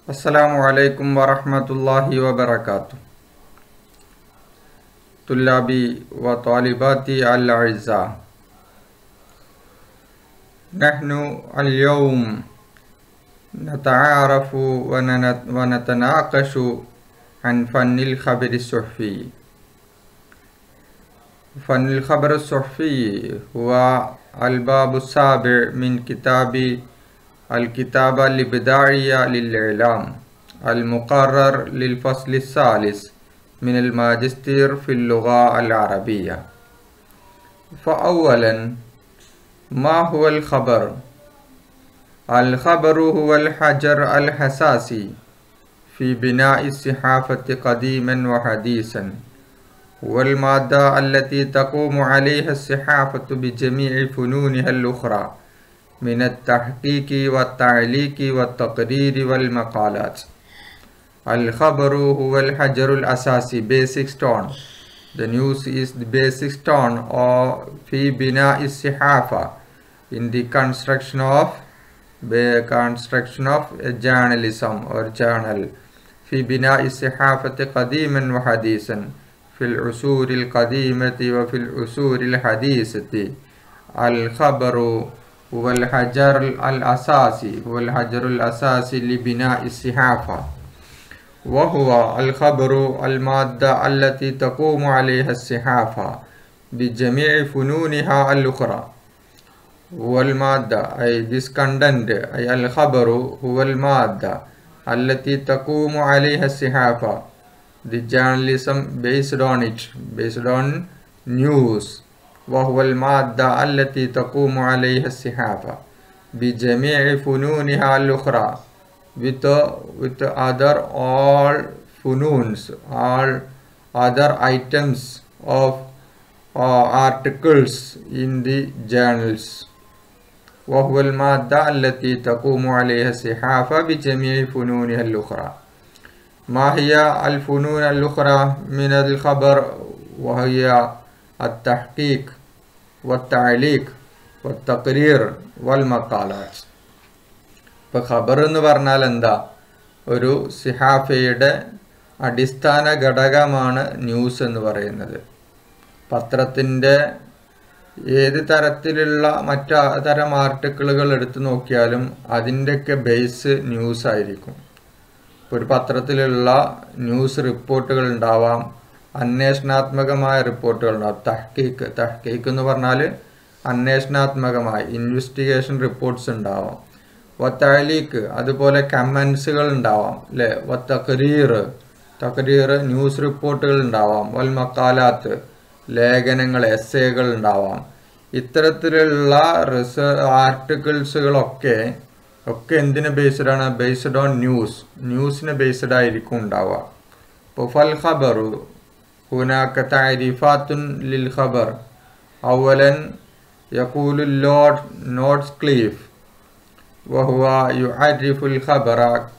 السلام عليكم ورحمة الله وبركاته طلابي وطالباتي الأعزاء نحن اليوم نتعارف ونن- ونتناقش عن فن الخبر الصحفي فن الخبر الصحفي هو الباب السابع من كتاب الكتابة الإبداعية للإعلام المقرر للفصل الثالث من الماجستير في اللغة العربية فأولا ما هو الخبر؟ الخبر هو الحجر الحساسي في بناء الصحافة قديما وحديثا هو المادة التي تقوم عليها الصحافة بجميع فنونها الأخرى من التحقيق والتعليق والتقرير والمقالات الخبر هو الحجر الأساسي basic stone The news is the basic stone or في بناء الصحافة in the construction of the construction of a journalism or journal في بناء الصحافة قديما وحديثا في العصور القديمة وفي العصور الحديثة الخبر هو الحجر الأساسي هو الحجر الأساسي لبناء الصحافة وهو الخبر المادة التي تقوم عليها الصحافة بجميع فنونها الأخرى هو المادة أي this content أي الخبر هو المادة التي تقوم عليها الصحافة the journalism based on it based on news وهو المادة التي تقوم عليها الصحافة بجميع فنونها الأخرى with with other all fununs all other items of uh, articles in the journals وهو المادة التي تقوم عليها الصحافة بجميع فنونها الأخرى ما هي الفنون الأخرى من الخبر وهي التحقيق والتعليق والتقرير والمقالات ഇപ്പോൾ ഖബർ എന്ന് പറഞ്ഞാൽ എന്താ ഒരു സിഹാഫയുടെ അടിസ്ഥാന ഘടകമാണ് news എന്ന് പറയുന്നത് പത്രത്തിൻ്റെ ഏത് തരത്തിലുള്ള മറ്റു തരം ആർട്ടിക്കിളുകൾ എടുത്തു നോക്കിയാലും അതിൻ്റെയൊക്കെ ബേസ് ന്യൂസ് ആയിരിക്കും ഇപ്പോൾ ഒരു പത്രത്തിലുള്ള ന്യൂസ് റിപ്പോർട്ടുകൾ ഉണ്ടാവാം അന്വേഷണാത്മകമായ റിപ്പോർട്ടുകൾ ഉണ്ടാവും തഹ്ക്കീക്ക് തഹ്ക്കീക്ക് എന്ന് പറഞ്ഞാൽ അന്വേഷണാത്മകമായ ഇൻവെസ്റ്റിഗേഷൻ റിപ്പോർട്ട്സ് ഉണ്ടാവാം വത്താലീക്ക് അതുപോലെ കമൻസുകൾ ഉണ്ടാവാം അല്ലേ വത്തക്കരീർ തക്കരീർ ന്യൂസ് റിപ്പോർട്ടുകൾ ഉണ്ടാവാം വൽ മക്കാലാത്ത് ലേഖനങ്ങൾ എസ്സേകൾ ഉണ്ടാവാം ഇത്തരത്തിലുള്ള റിസ ആർട്ടിക്കിൾസുകളൊക്കെ ഒക്കെ എന്തിനെ ബേസ്ഡ് ആണ് ബേസ്ഡ് ഓൺ ന്യൂസ് ന്യൂസിനെ ബേസ്ഡ് ആയിരിക്കും ഉണ്ടാവുക ഇപ്പോൾ ഫൽ ഖബറു هناك تعريفات للخبر أولا يقول اللورد نورث كليف وهو يعرف الخبر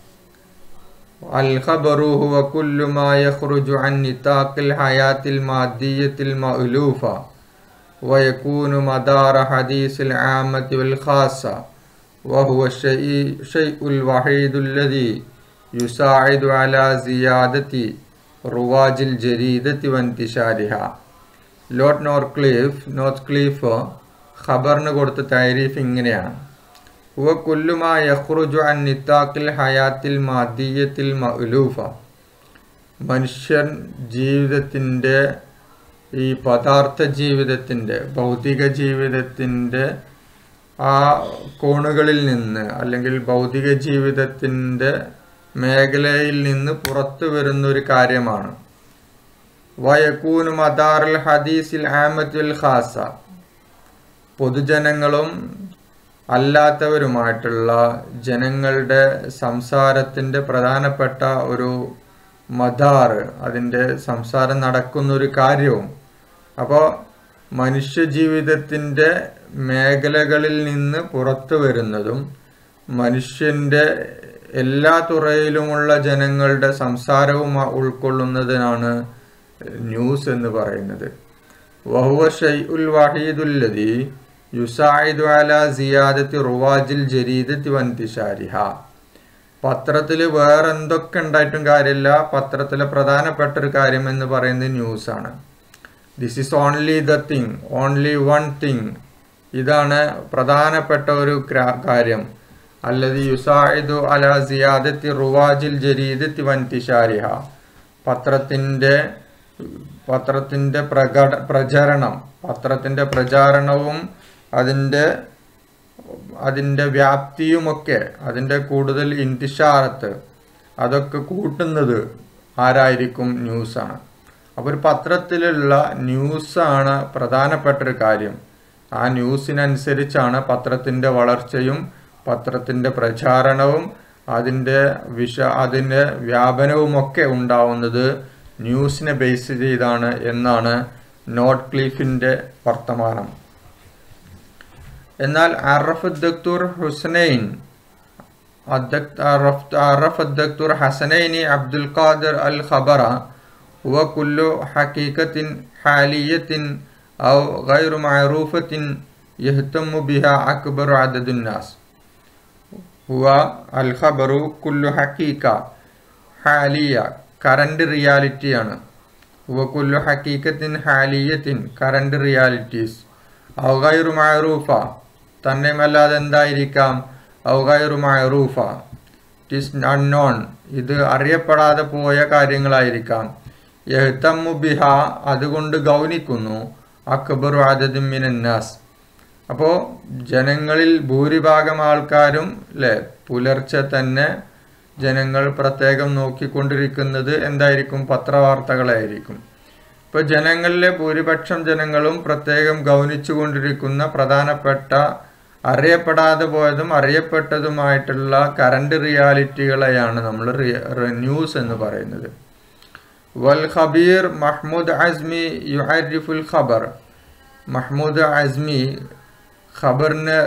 الخبر هو كل ما يخرج عن نطاق الحياة المادية المألوفة ويكون مدار حديث العامة والخاصة وهو الشيء شيء الوحيد الذي يساعد على زيادة رواج الجريدة وانتشارها ലോർഡ് നോർക്ലീഫ് നോർത്ത് ക്ലീഫ് ഖബറിന് കൊടുത്ത താരീഫ് ഇങ്ങനെയാണ് ഹുവ കുല്ലുമാ യഖ്റുജു അൻ നിത്താഖിൽ ഹയാത്തിൽ മാദിയത്തിൽ മഅലൂഫ മനുഷ്യൻ ജീവിതത്തിൻ്റെ ഈ പദാർത്ഥ ജീവിതത്തിൻ്റെ ഭൗതിക ജീവിതത്തിൻ്റെ ആ കോണുകളിൽ നിന്ന് അല്ലെങ്കിൽ ഭൗതിക ജീവിതത്തിൻ്റെ മേഖലയിൽ നിന്ന് പുറത്തു വരുന്ന ഒരു കാര്യമാണ് വയക്കൂനു മദാറുൽ ഹദീസിൽ ആമത്തുൽ ഖാസ പൊതുജനങ്ങളും അല്ലാത്തവരുമായിട്ടുള്ള ജനങ്ങളുടെ സംസാരത്തിൻ്റെ പ്രധാനപ്പെട്ട ഒരു മദാർ അതിൻ്റെ സംസാരം നടക്കുന്ന ഒരു കാര്യവും അപ്പോൾ മനുഷ്യജീവിതത്തിൻ്റെ മേഖലകളിൽ നിന്ന് പുറത്തു വരുന്നതും മനുഷ്യൻ്റെ എല്ലാ തുറയിലുമുള്ള ജനങ്ങളുടെ സംസാരവും ഉൾക്കൊള്ളുന്നതിനാണ് ന്യൂസ് എന്ന് പറയുന്നത് വഹുവ ഷൈഉൽ വഹീദുല്ലതി യുസായിദു അല സിയാദത്തി റുവാജിൽ ജരീദത്തി വന്തിഷാരിഹ പത്രത്തിൽ വേറെ എന്തൊക്കെ ഉണ്ടായിട്ടും കാര്യമില്ല പത്രത്തിലെ പ്രധാനപ്പെട്ട ഒരു കാര്യം എന്ന് പറയുന്നത് ന്യൂസാണ് this is only the thing only one thing ഇതാണ് പ്രധാനപ്പെട്ട ഒരു ക്രാ- കാര്യം അല്ലത് യുസായിദു അല സിയാദത്തി റുവാജിൽ ജരീദത്തി വൻതിഷാരിഹ പത്രത്തിൻ്റെ പത്രത്തിൻ്റെ പ്രകട പ്രചരണം പത്രത്തിൻ്റെ പ്രചാരണവും അതിൻ്റെ അതിൻ്റെ വ്യാപ്തിയുമൊക്കെ അതിൻ്റെ കൂടുതൽ ഇന്തിഷാറത്ത് അതൊക്കെ കൂട്ടുന്നത് ആരായിരിക്കും ന്യൂസാണ് അപ്പോൾ ഒരു പത്രത്തിലുള്ള ന്യൂസാണ് പ്രധാനപ്പെട്ട ഒരു കാര്യം ആ ന്യൂസിനനുസരിച്ചാണ് പത്രത്തിൻ്റെ വളർച്ചയും പത്രത്തിൻ്റെ പ്രചാരണവും അതിൻ്റെ വിഷ അതിൻ്റെ വ്യാപനവുമൊക്കെ ഉണ്ടാവുന്നത് ന്യൂസിനെ ബേസ് ചെയ്താണ് എന്നാണ് നോട്ട് ക്ലീഫിൻ്റെ വർത്തമാനം എന്നാൽ അറഫ് ദക്തൂർ ഹുസനൈൻ الدكت- عرفت عرف الدكتور حسنين عبد القادر الخبر هو كل حقيقة حالية أو غير معروفة يهتم بها أكبر عدد الناس هو الخبر كل حقيقة حالية current reality ആണ് هو كل حقيقة حالية current realities أو غير معروفة തന്നെയുമല്ലാതെ എന്തായിരിക്കാം ഔ ഗൈറു മഅറൂഫ ഇറ്റ് ഈസ് അൺനോൺ ഇത് അറിയപ്പെടാതെ പോയ കാര്യങ്ങളായിരിക്കാം യഹ്തമ്മു ബിഹ അതുകൊണ്ട് ഗൗനിക്കുന്നു അക്ബറു അദദും മിനന്നാസ് അപ്പോൾ ജനങ്ങളിൽ ഭൂരിഭാഗം ആൾക്കാരും അല്ലേ പുലർച്ചെ തന്നെ ജനങ്ങൾ പ്രത്യേകം നോക്കിക്കൊണ്ടിരിക്കുന്നത് എന്തായിരിക്കും പത്രവാർത്തകളായിരിക്കും ഇപ്പോൾ ജനങ്ങളിലെ ഭൂരിപക്ഷം ജനങ്ങളും പ്രത്യേകം ഗൗനിച്ചുകൊണ്ടിരിക്കുന്ന പ്രധാനപ്പെട്ട അറിയപ്പെടാതെ പോയതും അറിയപ്പെട്ടതുമായിട്ടുള്ള കറണ്ട് റിയാലിറ്റികളെയാണ് നമ്മൾ ന്യൂസ് എന്ന് പറയുന്നത് വൽ ഖബീർ മഹ്മൂദ് അസ്മി യുഅരിഫുൽ ഖബർ മഹ്മൂദ് അസ്മി ഖബറിനെ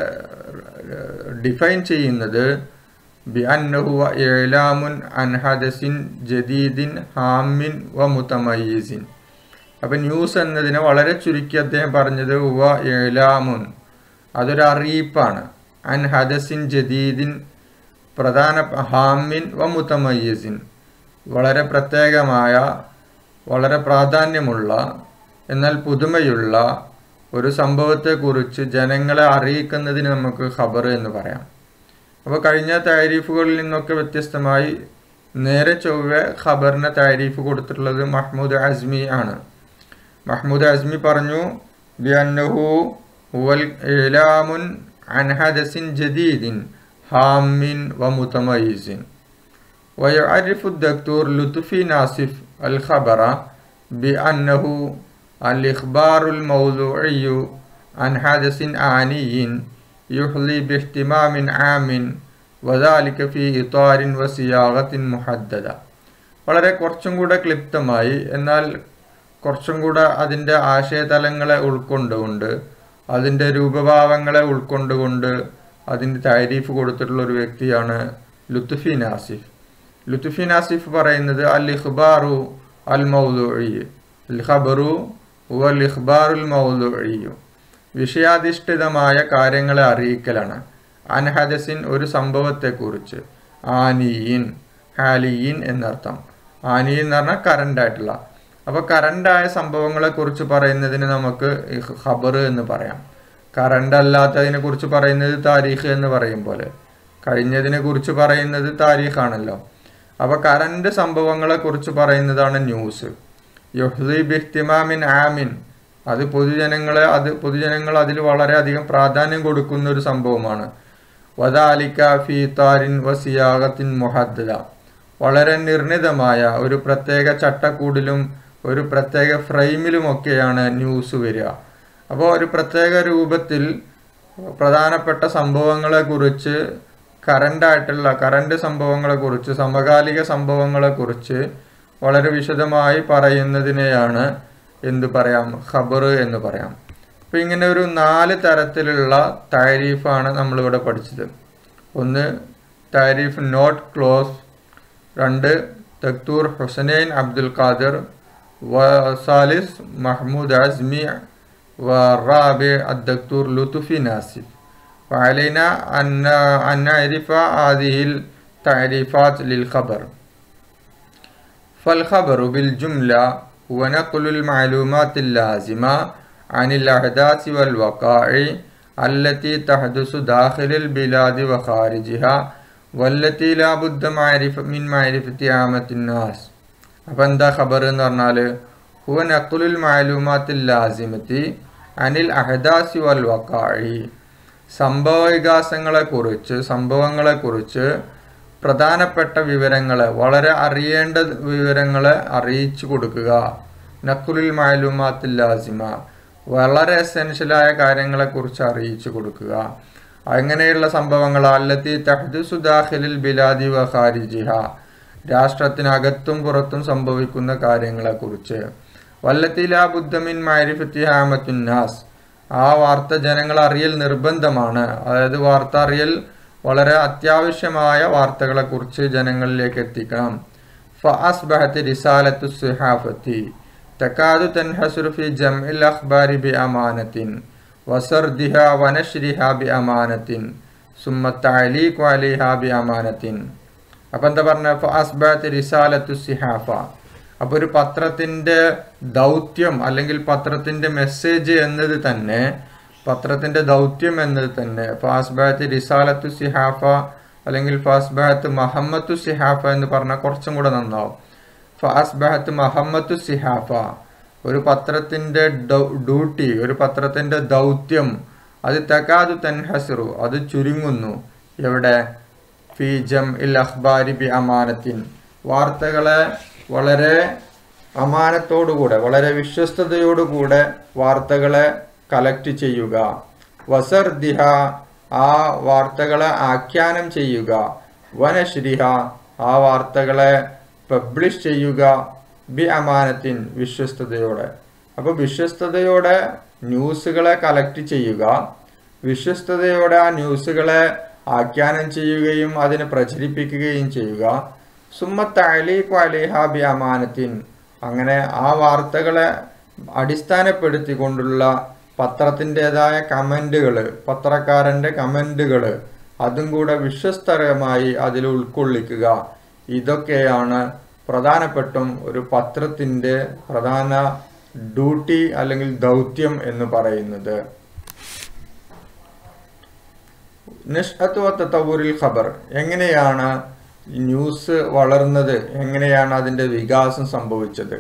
ഡിഫൈൻ ചെയ്യുന്നത് ബി അന്നഹു ഇലാമുൻ അൻ ഹദസിൻ ജദീദിൻ ഹാമിൻ വ മുതമയ്യിസിൻ അപ്പം ന്യൂസ് എന്നതിനെ വളരെ ചുരുക്കി അദ്ദേഹം പറഞ്ഞത് വ ഇലാമുൻ അതൊരു അറിയിപ്പാണ് അൻ ഹദസിൻ ജദീദിൻ പ്രധാന ഹാമിൻ വ മുതമയ്യസിൻ വളരെ പ്രത്യേകമായ വളരെ പ്രാധാന്യമുള്ള എന്നാൽ പുതുമയുള്ള ഒരു സംഭവത്തെക്കുറിച്ച് ജനങ്ങളെ അറിയിക്കുന്നതിന് നമുക്ക് ഖബർ എന്ന് പറയാം അപ്പോൾ കഴിഞ്ഞ താരീഫുകളിൽ നിന്നൊക്കെ വ്യത്യസ്തമായി നേരെ ചൊവ്വെ ഖബറിന് താരീഫ് കൊടുത്തിട്ടുള്ളത് മഹ്മൂദ് അസ്മി ആണ് മഹ്മൂദ് അസ്മി പറഞ്ഞു ബിഅന്നഹു ഹുവൽ ഇലാമുൻ അൻ ഹദസിൻ ജദീദിൻ ഹാമിൻ വ മുതമയ്യിസിൻ ويعرف الدكتور لطفي ناصف الخبر بأنه الإخبار الموضوعي عن حدث آني يحلي باهتمام عام وذلك في إطار وسياغة محددة വളരെ കുറച്ചും കൂടെ ക്ലിപ്തമായി എന്നാൽ കുറച്ചും കൂടെ അതിൻ്റെ ആശയതലങ്ങളെ ഉൾക്കൊണ്ടുകൊണ്ട് അതിൻ്റെ രൂപഭാവങ്ങളെ ഉൾക്കൊണ്ടുകൊണ്ട് അതിൻ്റെ താരീഫ് കൊടുത്തിട്ടുള്ള ഒരു വ്യക്തിയാണ് ലുത്തുഫി നാസിഫ് ലുത്തുഫി നാസിഫ് പറയുന്നത് അൽ ഇഖ്ബാറു അൽ മൗദുഇ അൽ ഖബറു വൽ ഇഖ്ബാറുൽ മൗദുഇ വിഷയാധിഷ്ഠിതമായ കാര്യങ്ങളെ അറിയിക്കലാണ് അൻഹദസിൻ ഒരു സംഭവത്തെക്കുറിച്ച് ആനിയിൻ ഹാലിയിൻ എന്നർത്ഥം ആനിയിൻ എന്ന് പറഞ്ഞാൽ കറണ്ട് ആയിട്ടുള്ള അപ്പോൾ കറണ്ടായ സംഭവങ്ങളെ കുറിച്ച് പറയുന്നതിന് നമുക്ക് ഖബർ എന്ന് പറയാം കറണ്ട് അല്ലാത്തതിനെ കുറിച്ച് പറയുന്നത് താരീഖ് എന്ന് പറയും പോലെ കഴിഞ്ഞതിനെ കുറിച്ച് പറയുന്നത് താരീഖാണല്ലോ അപ്പോൾ കറണ്ട് സംഭവങ്ങളെ കുറിച്ച് പറയുന്നതാണ് ന്യൂസ് യുഹ്ദി ബിഹ്തിമാമിൻ ആമിൻ അത് പൊതുജനങ്ങളെ അത് പൊതുജനങ്ങൾ അതിൽ വളരെയധികം പ്രാധാന്യം കൊടുക്കുന്ന ഒരു സംഭവമാണ് വദാലിക്ക ഫി താരിൻ വസിയാഗത്തിൻ മുഹദ്ദ വളരെ നിർണിതമായ ഒരു പ്രത്യേക ചട്ടക്കൂടിലും ഒരു പ്രത്യേക ഫ്രെയിമിലുമൊക്കെയാണ് ന്യൂസ് വരിക അപ്പോൾ ഒരു പ്രത്യേക രൂപത്തിൽ പ്രധാനപ്പെട്ട സംഭവങ്ങളെക്കുറിച്ച് കറണ്ടായിട്ടുള്ള കറണ്ട് സംഭവങ്ങളെക്കുറിച്ച് സമകാലിക സംഭവങ്ങളെക്കുറിച്ച് വളരെ വിശദമായി പറയുന്നതിനെയാണ് എന്ത് പറയാം ഖബർ എന്ന് പറയാം അപ്പോൾ ഇങ്ങനെ ഒരു നാല് തരത്തിലുള്ള താരീഫാണ് നമ്മളിവിടെ പഠിച്ചത് ഒന്ന് താരീഫ് നോട്ട് ക്ലോസ് രണ്ട് തക്തൂർ ഹുസനൈൻ അബ്ദുൽ ഖാദിർ വസാലിസ് മഹ്മൂദ് അസ്മി والرابع الدكتور لطفي ناسف وعلينا أن أن نعرف هذه تعريفات للخبر فالخبر بالجملة هو نقل المعلومات اللازمة عن الأحداث والوقائع التي تحدث داخل البلاد وخارجها والتي لا بد معرف من معرفة عامة الناس അപ്പം എന്താ ഖബർ എന്ന് പറഞ്ഞാൽ ഹുവ നഖുലുൽ മാലൂമാത്തിൽ ലാസിമത്തി അനിൽ അഹദാസി വൽ വക്കാഴി സംഭവ വികാസങ്ങളെക്കുറിച്ച് സംഭവങ്ങളെക്കുറിച്ച് പ്രധാനപ്പെട്ട വിവരങ്ങളെ വളരെ അറിയേണ്ട വിവരങ്ങളെ അറിയിച്ചു കൊടുക്കുക നഖുലുൽ മാലൂമാത്തിൽ ലാസിമ വളരെ എസെൻഷ്യലായ കാര്യങ്ങളെക്കുറിച്ച് അറിയിച്ചു കൊടുക്കുക അങ്ങനെയുള്ള സംഭവങ്ങൾ അല്ലത്തി തഹദുസു ദാഖിലിൽ ബിലാദി വ ഖാരിജിഹ രാഷ്ട്രത്തിനകത്തും പുറത്തും സംഭവിക്കുന്ന കാര്യങ്ങളെക്കുറിച്ച് വല്ലത്തിലാ ബുദ്ധമിൻ മാരിഫത്തി ഹാമത്തുന്നാസ് ആ വാർത്ത ജനങ്ങൾ അറിയൽ നിർബന്ധമാണ് അതായത് വാർത്ത അറിയൽ വളരെ അത്യാവശ്യമായ വാർത്തകളെക്കുറിച്ച് ജനങ്ങളിലേക്ക് എത്തിക്കണം ഫഅസ്ബഹത്ത് റിസാലത്തു സുഹാഫത്തി തക്കാദു തൻഹസുർ ഫി ജംഇൽ അഖ്ബാരി ബി അമാനത്തിൻ വസർദിഹ വനശ്രിഹ ബി അമാനത്തിൻ സുമ്മ തഅലീഖു അലൈഹ ബി അമാനത്തിൻ അപ്പം എന്താ പറഞ്ഞ ഫഅസ്ബഹത്ത് റിസാലത്തു സിഹാഫ അപ്പോൾ ഒരു പത്രത്തിൻ്റെ ദൗത്യം അല്ലെങ്കിൽ പത്രത്തിൻ്റെ മെസ്സേജ് എന്നത് തന്നെ പത്രത്തിൻ്റെ ദൗത്യം എന്നത് തന്നെ ഫാസ്ബാത്ത് റിസാലത്തു സിഹാഫ അല്ലെങ്കിൽ ഫാസ്ബാത്ത് മഹമ്മത്തു സിഹാഫ എന്ന് പറഞ്ഞാൽ കുറച്ചും കൂടെ നന്നാവും ഫാസ്ബാത്ത് മഹമ്മത്തു സിഹാഫ ഒരു പത്രത്തിൻ്റെ ഡ്യൂട്ടി ഒരു പത്രത്തിൻ്റെ ദൗത്യം അത് തക്കാതു തൻഹസറു അത് ചുരുങ്ങുന്നു എവിടെ ഫി ജം ഇൽ അഖ്ബാരി ബി അമാനത്തിൻ വാർത്തകളെ വളരെ അമാനത്തോടുകൂടെ വളരെ വിശ്വസ്തയോടുകൂടെ വാർത്തകളെ കലക്ട് ചെയ്യുക വസർദിഹ ആ വാർത്തകളെ ആഖ്യാനം ചെയ്യുക വനശ്രിഹ ആ വാർത്തകളെ പബ്ലിഷ് ചെയ്യുക ബി അമാനത്തിൻ വിശ്വസ്തയോടെ അപ്പോൾ വിശ്വസ്തയോടെ ന്യൂസുകളെ കലക്ട് ചെയ്യുക വിശ്വസ്തയോടെ ആ ന്യൂസുകളെ ആഖ്യാനം ചെയ്യുകയും അതിനെ പ്രചരിപ്പിക്കുകയും ചെയ്യുക സുമ്മത്ത് അലീഖ് അലിഹ ബി അമാനത്തിൻ അങ്ങനെ ആ വാർത്തകളെ അടിസ്ഥാനപ്പെടുത്തിക്കൊണ്ടുള്ള പത്രത്തിൻ്റെതായ കമൻറ്റുകൾ പത്രക്കാരൻ്റെ കമൻറ്റുകൾ അതും കൂടെ വിശ്വസ്തരമായി അതിൽ ഉൾക്കൊള്ളിക്കുക ഇതൊക്കെയാണ് പ്രധാനപ്പെട്ടും ഒരു പത്രത്തിൻ്റെ പ്രധാന ഡ്യൂട്ടി അല്ലെങ്കിൽ ദൗത്യം എന്ന് പറയുന്നത് നിഷ്അത്വത്തവൂരിൽ ഖബർ എങ്ങനെയാണ് ന്യൂസ് വളർന്നത് എങ്ങനെയാണ് അതിൻ്റെ വികാസം സംഭവിച്ചത്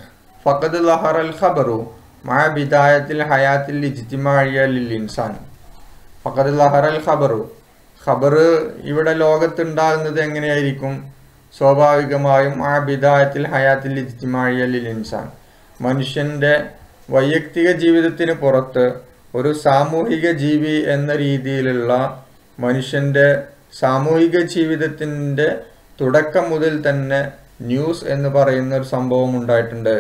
ഫഖദ് ലഹർ അൽ ഖബറു മാ ബിദായത്തിൽ ഹയാത്തിൽ ഇജ്തിമാഴിയ ലിൽ ഇൻസാൻ ഫഖദ് ലഹർ അൽ ഖബറു ഖബർ ഇവിടെ ലോകത്തുണ്ടാകുന്നത് എങ്ങനെയായിരിക്കും സ്വാഭാവികമായും ആ ബിദായത്തിൽ ഹയാത്തിൽ ഇജ്തിമാഴിയ ലിൽ ഇൻസാൻ മനുഷ്യൻ്റെ വൈയക്തിക ജീവിതത്തിന് പുറത്ത് ഒരു സാമൂഹിക ജീവി എന്ന രീതിയിലുള്ള മനുഷ്യൻ്റെ സാമൂഹിക ജീവിതത്തിൻ്റെ തുടക്കം മുതൽ തന്നെ ന്യൂസ് എന്ന് പറയുന്ന ഒരു സംഭവം ഉണ്ടായിട്ടുണ്ട്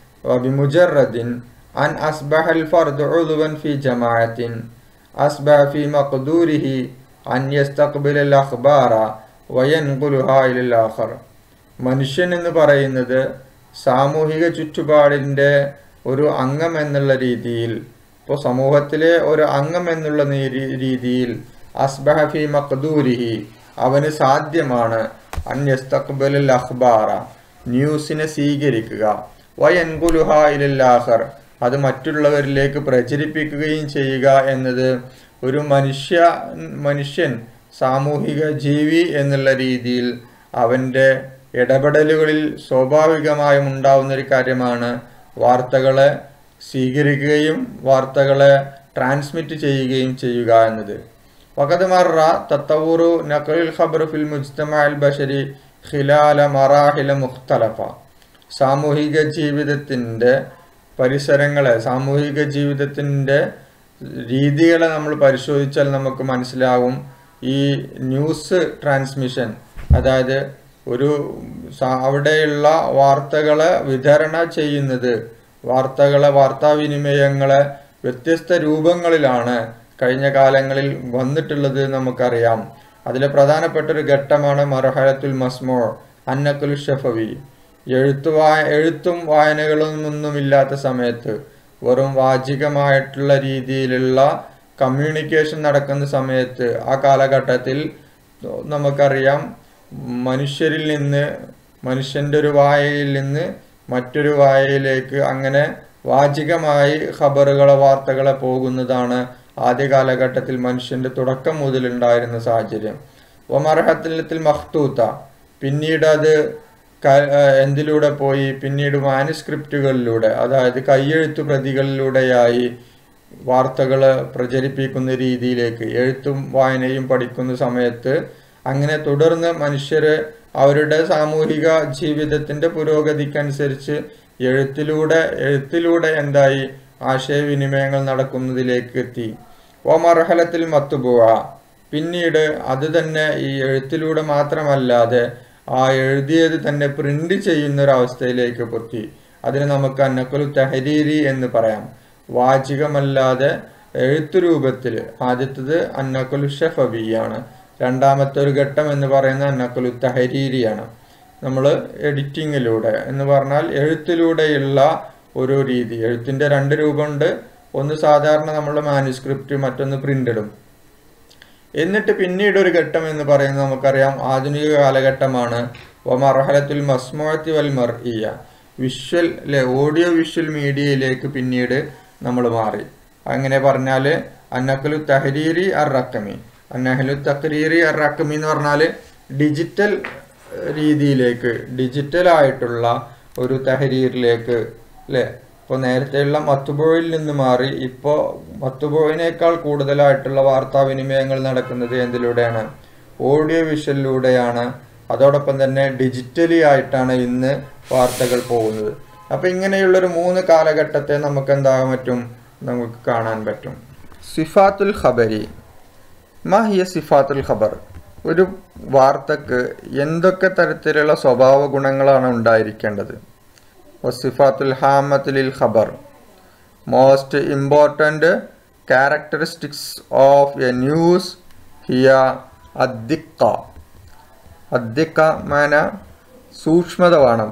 ബിമുജറദിൻ അൻ അസ്ബഹൽ ഫർദ് ഉളുവൻ ഫി ജമാഅത്തിൻ അസ്ബഹ ഫി മഖ്ദൂരിഹി അൻ യസ്തഖ്ബിൽ അൽ അഖ്ബാറ വയൻഖുലുഹ ഇലൽ ആഖർ മനുഷ്യൻ എന്ന് പറയുന്നത് സാമൂഹിക ചുറ്റുപാടിൻ്റെ ഒരു അംഗം എന്നുള്ള രീതിയിൽ ഇപ്പോൾ സമൂഹത്തിലെ ഒരു അംഗം എന്നുള്ള രീതിയിൽ അസ്ബഹഫി മഖ്ദൂരിഹി അവന് സാധ്യമാണ് അന്യസ്തഖ്ബലുൽ അഖ്ബാറ ന്യൂസിനെ സ്വീകരിക്കുക വയൻകുലുഹ ഇലാഹർ അത് മറ്റുള്ളവരിലേക്ക് പ്രചരിപ്പിക്കുകയും ചെയ്യുക എന്നത് ഒരു മനുഷ്യ മനുഷ്യൻ സാമൂഹിക ജീവി എന്നുള്ള രീതിയിൽ അവൻ്റെ ഇടപെടലുകളിൽ സ്വാഭാവികമായും ഉണ്ടാവുന്ന ഒരു കാര്യമാണ് വാർത്തകളെ സ്വീകരിക്കുകയും വാർത്തകളെ ട്രാൻസ്മിറ്റ് ചെയ്യുകയും ചെയ്യുക എന്നത് وقد مر تطور نقل الخبر في المجتمع البشري خلال مراحل مختلفة സാമൂഹിക ജീവിതത്തിൻ്റെ പരിസരങ്ങളെ സാമൂഹിക ജീവിതത്തിൻ്റെ രീതികളെ നമ്മൾ പരിശോധിച്ചാൽ നമുക്ക് മനസ്സിലാവും ഈ ന്യൂസ് ട്രാൻസ്മിഷൻ അതായത് ഒരു അവിടെയുള്ള വാർത്തകളെ വിതരണ ചെയ്യുന്നത് വാർത്തകളെ വാർത്താവിനിമയങ്ങളെ വ്യത്യസ്ത രൂപങ്ങളിലാണ് കഴിഞ്ഞ കാലങ്ങളിൽ വന്നിട്ടുള്ളത് നമുക്കറിയാം അതിലെ പ്രധാനപ്പെട്ട ഒരു ഘട്ടമാണ് മർഹലത്തുൽ മസ്മോ അന്നക്കുൽ ഷഫവി എഴുത്തു വായ എഴുത്തും വായനകളൊന്നുമില്ലാത്ത സമയത്ത് വെറും വാചികമായിട്ടുള്ള രീതിയിലുള്ള കമ്മ്യൂണിക്കേഷൻ നടക്കുന്ന സമയത്ത് ആ കാലഘട്ടത്തിൽ നമുക്കറിയാം മനുഷ്യരിൽ നിന്ന് മനുഷ്യൻ്റെ ഒരു വായയിൽ നിന്ന് മറ്റൊരു വായയിലേക്ക് അങ്ങനെ വാചികമായി ഖബറുകളെ വാർത്തകളെ പോകുന്നതാണ് ആദ്യ കാലഘട്ടത്തിൽ മനുഷ്യന്റെ തുടക്കം മുതലുണ്ടായിരുന്ന സാഹചര്യം ഒമർഹത്തിൽ മഖ്തൂത്ത പിന്നീട് അത് ക- ഏഹ് എന്തിലൂടെ പോയി പിന്നീട് മാനുസ്ക്രിപ്റ്റുകളിലൂടെ അതായത് കയ്യെഴുത്തു പ്രതികളിലൂടെയായി വാർത്തകൾ പ്രചരിപ്പിക്കുന്ന രീതിയിലേക്ക് എഴുത്തും വായനയും പഠിക്കുന്ന സമയത്ത് അങ്ങനെ തുടർന്ന് മനുഷ്യര് അവരുടെ സാമൂഹിക ജീവിതത്തിന്റെ പുരോഗതിക്കനുസരിച്ച് എഴുത്തിലൂടെ എഴുത്തിലൂടെ എന്തായി ആശയവിനിമയങ്ങൾ നടക്കുന്നതിലേക്ക് എത്തി ഓ മർഹലത്തിൽ മത്തുപോവ പിന്നീട് അത് തന്നെ ഈ എഴുത്തിലൂടെ മാത്രമല്ലാതെ ആ എഴുതിയത് തന്നെ പ്രിന്റ് ചെയ്യുന്ന ഒരു അവസ്ഥയിലേക്ക് പൊത്തി അതിന് നമുക്ക് അന്നക്കുൽ തെഹരീരി എന്ന് പറയാം വാചികമല്ലാതെ എഴുത്തു രൂപത്തിൽ ആദ്യത്തത് അന്നക്കുൽ ഷഫബിയാണ് രണ്ടാമത്തെ ഒരു ഘട്ടം എന്ന് പറയുന്ന അന്നക്കുൽ തഹരീരിയാണ് നമ്മൾ എഡിറ്റിങ്ങിലൂടെ എന്ന് പറഞ്ഞാൽ എഴുത്തിലൂടെയുള്ള ഒരു രീതി എഴുത്തിന്റെ രണ്ട് രൂപമുണ്ട് ഒന്ന് സാധാരണ നമ്മുടെ മാനുസ്ക്രിപ്റ്റ് മറ്റൊന്ന് പ്രിന്റഡും എന്നിട്ട് പിന്നീട് ഒരു ഘട്ടം എന്ന് പറയുന്നത് നമുക്കറിയാം ആധുനിക കാലഘട്ടമാണ് മർഹലത്തുൽ മസ്മോത്തി വൽ മർഇയ വിഷ്വൽ അല്ലെ ഓഡിയോ വിഷ്വൽ മീഡിയയിലേക്ക് പിന്നീട് നമ്മൾ മാറി അങ്ങനെ പറഞ്ഞാൽ അന്നക്കലു തഹരീരി അർ റക്കമി അന്നഹലു തഹരീരി അർ റക്കമി എന്ന് പറഞ്ഞാൽ ഡിജിറ്റൽ രീതിയിലേക്ക് ഡിജിറ്റൽ ആയിട്ടുള്ള ഒരു തഹരീറിലേക്ക് അല്ലേ ഇപ്പോൾ നേരത്തെയുള്ള മത്തുബോയിൽ നിന്ന് മാറി ഇപ്പോൾ മത്തുബോയിനേക്കാൾ കൂടുതലായിട്ടുള്ള വാർത്താവിനിമയങ്ങൾ നടക്കുന്നത് എന്തിലൂടെയാണ് ഓഡിയോ വിഷ്വലിലൂടെയാണ് അതോടൊപ്പം തന്നെ ഡിജിറ്റലി ആയിട്ടാണ് ഇന്ന് വാർത്തകൾ പോകുന്നത് അപ്പം ഇങ്ങനെയുള്ളൊരു മൂന്ന് കാലഘട്ടത്തെ നമുക്ക് എന്താകാൻ പറ്റും നമുക്ക് കാണാൻ പറ്റും സിഫാത്തുൽ ഖബരി മാഹിയ സിഫാത്തുൽ ഖബർ ഒരു വാർത്തക്ക് എന്തൊക്കെ തരത്തിലുള്ള സ്വഭാവ ഗുണങ്ങളാണ് ഉണ്ടായിരിക്കേണ്ടത് വസിഫാത്തുൽ ഹാമത്തുലിൽ ഖബർ most important characteristics of a news ഹിയ അദ്ദിക്ക അദ്ദിക്ക മാന സൂക്ഷ്മത വേണം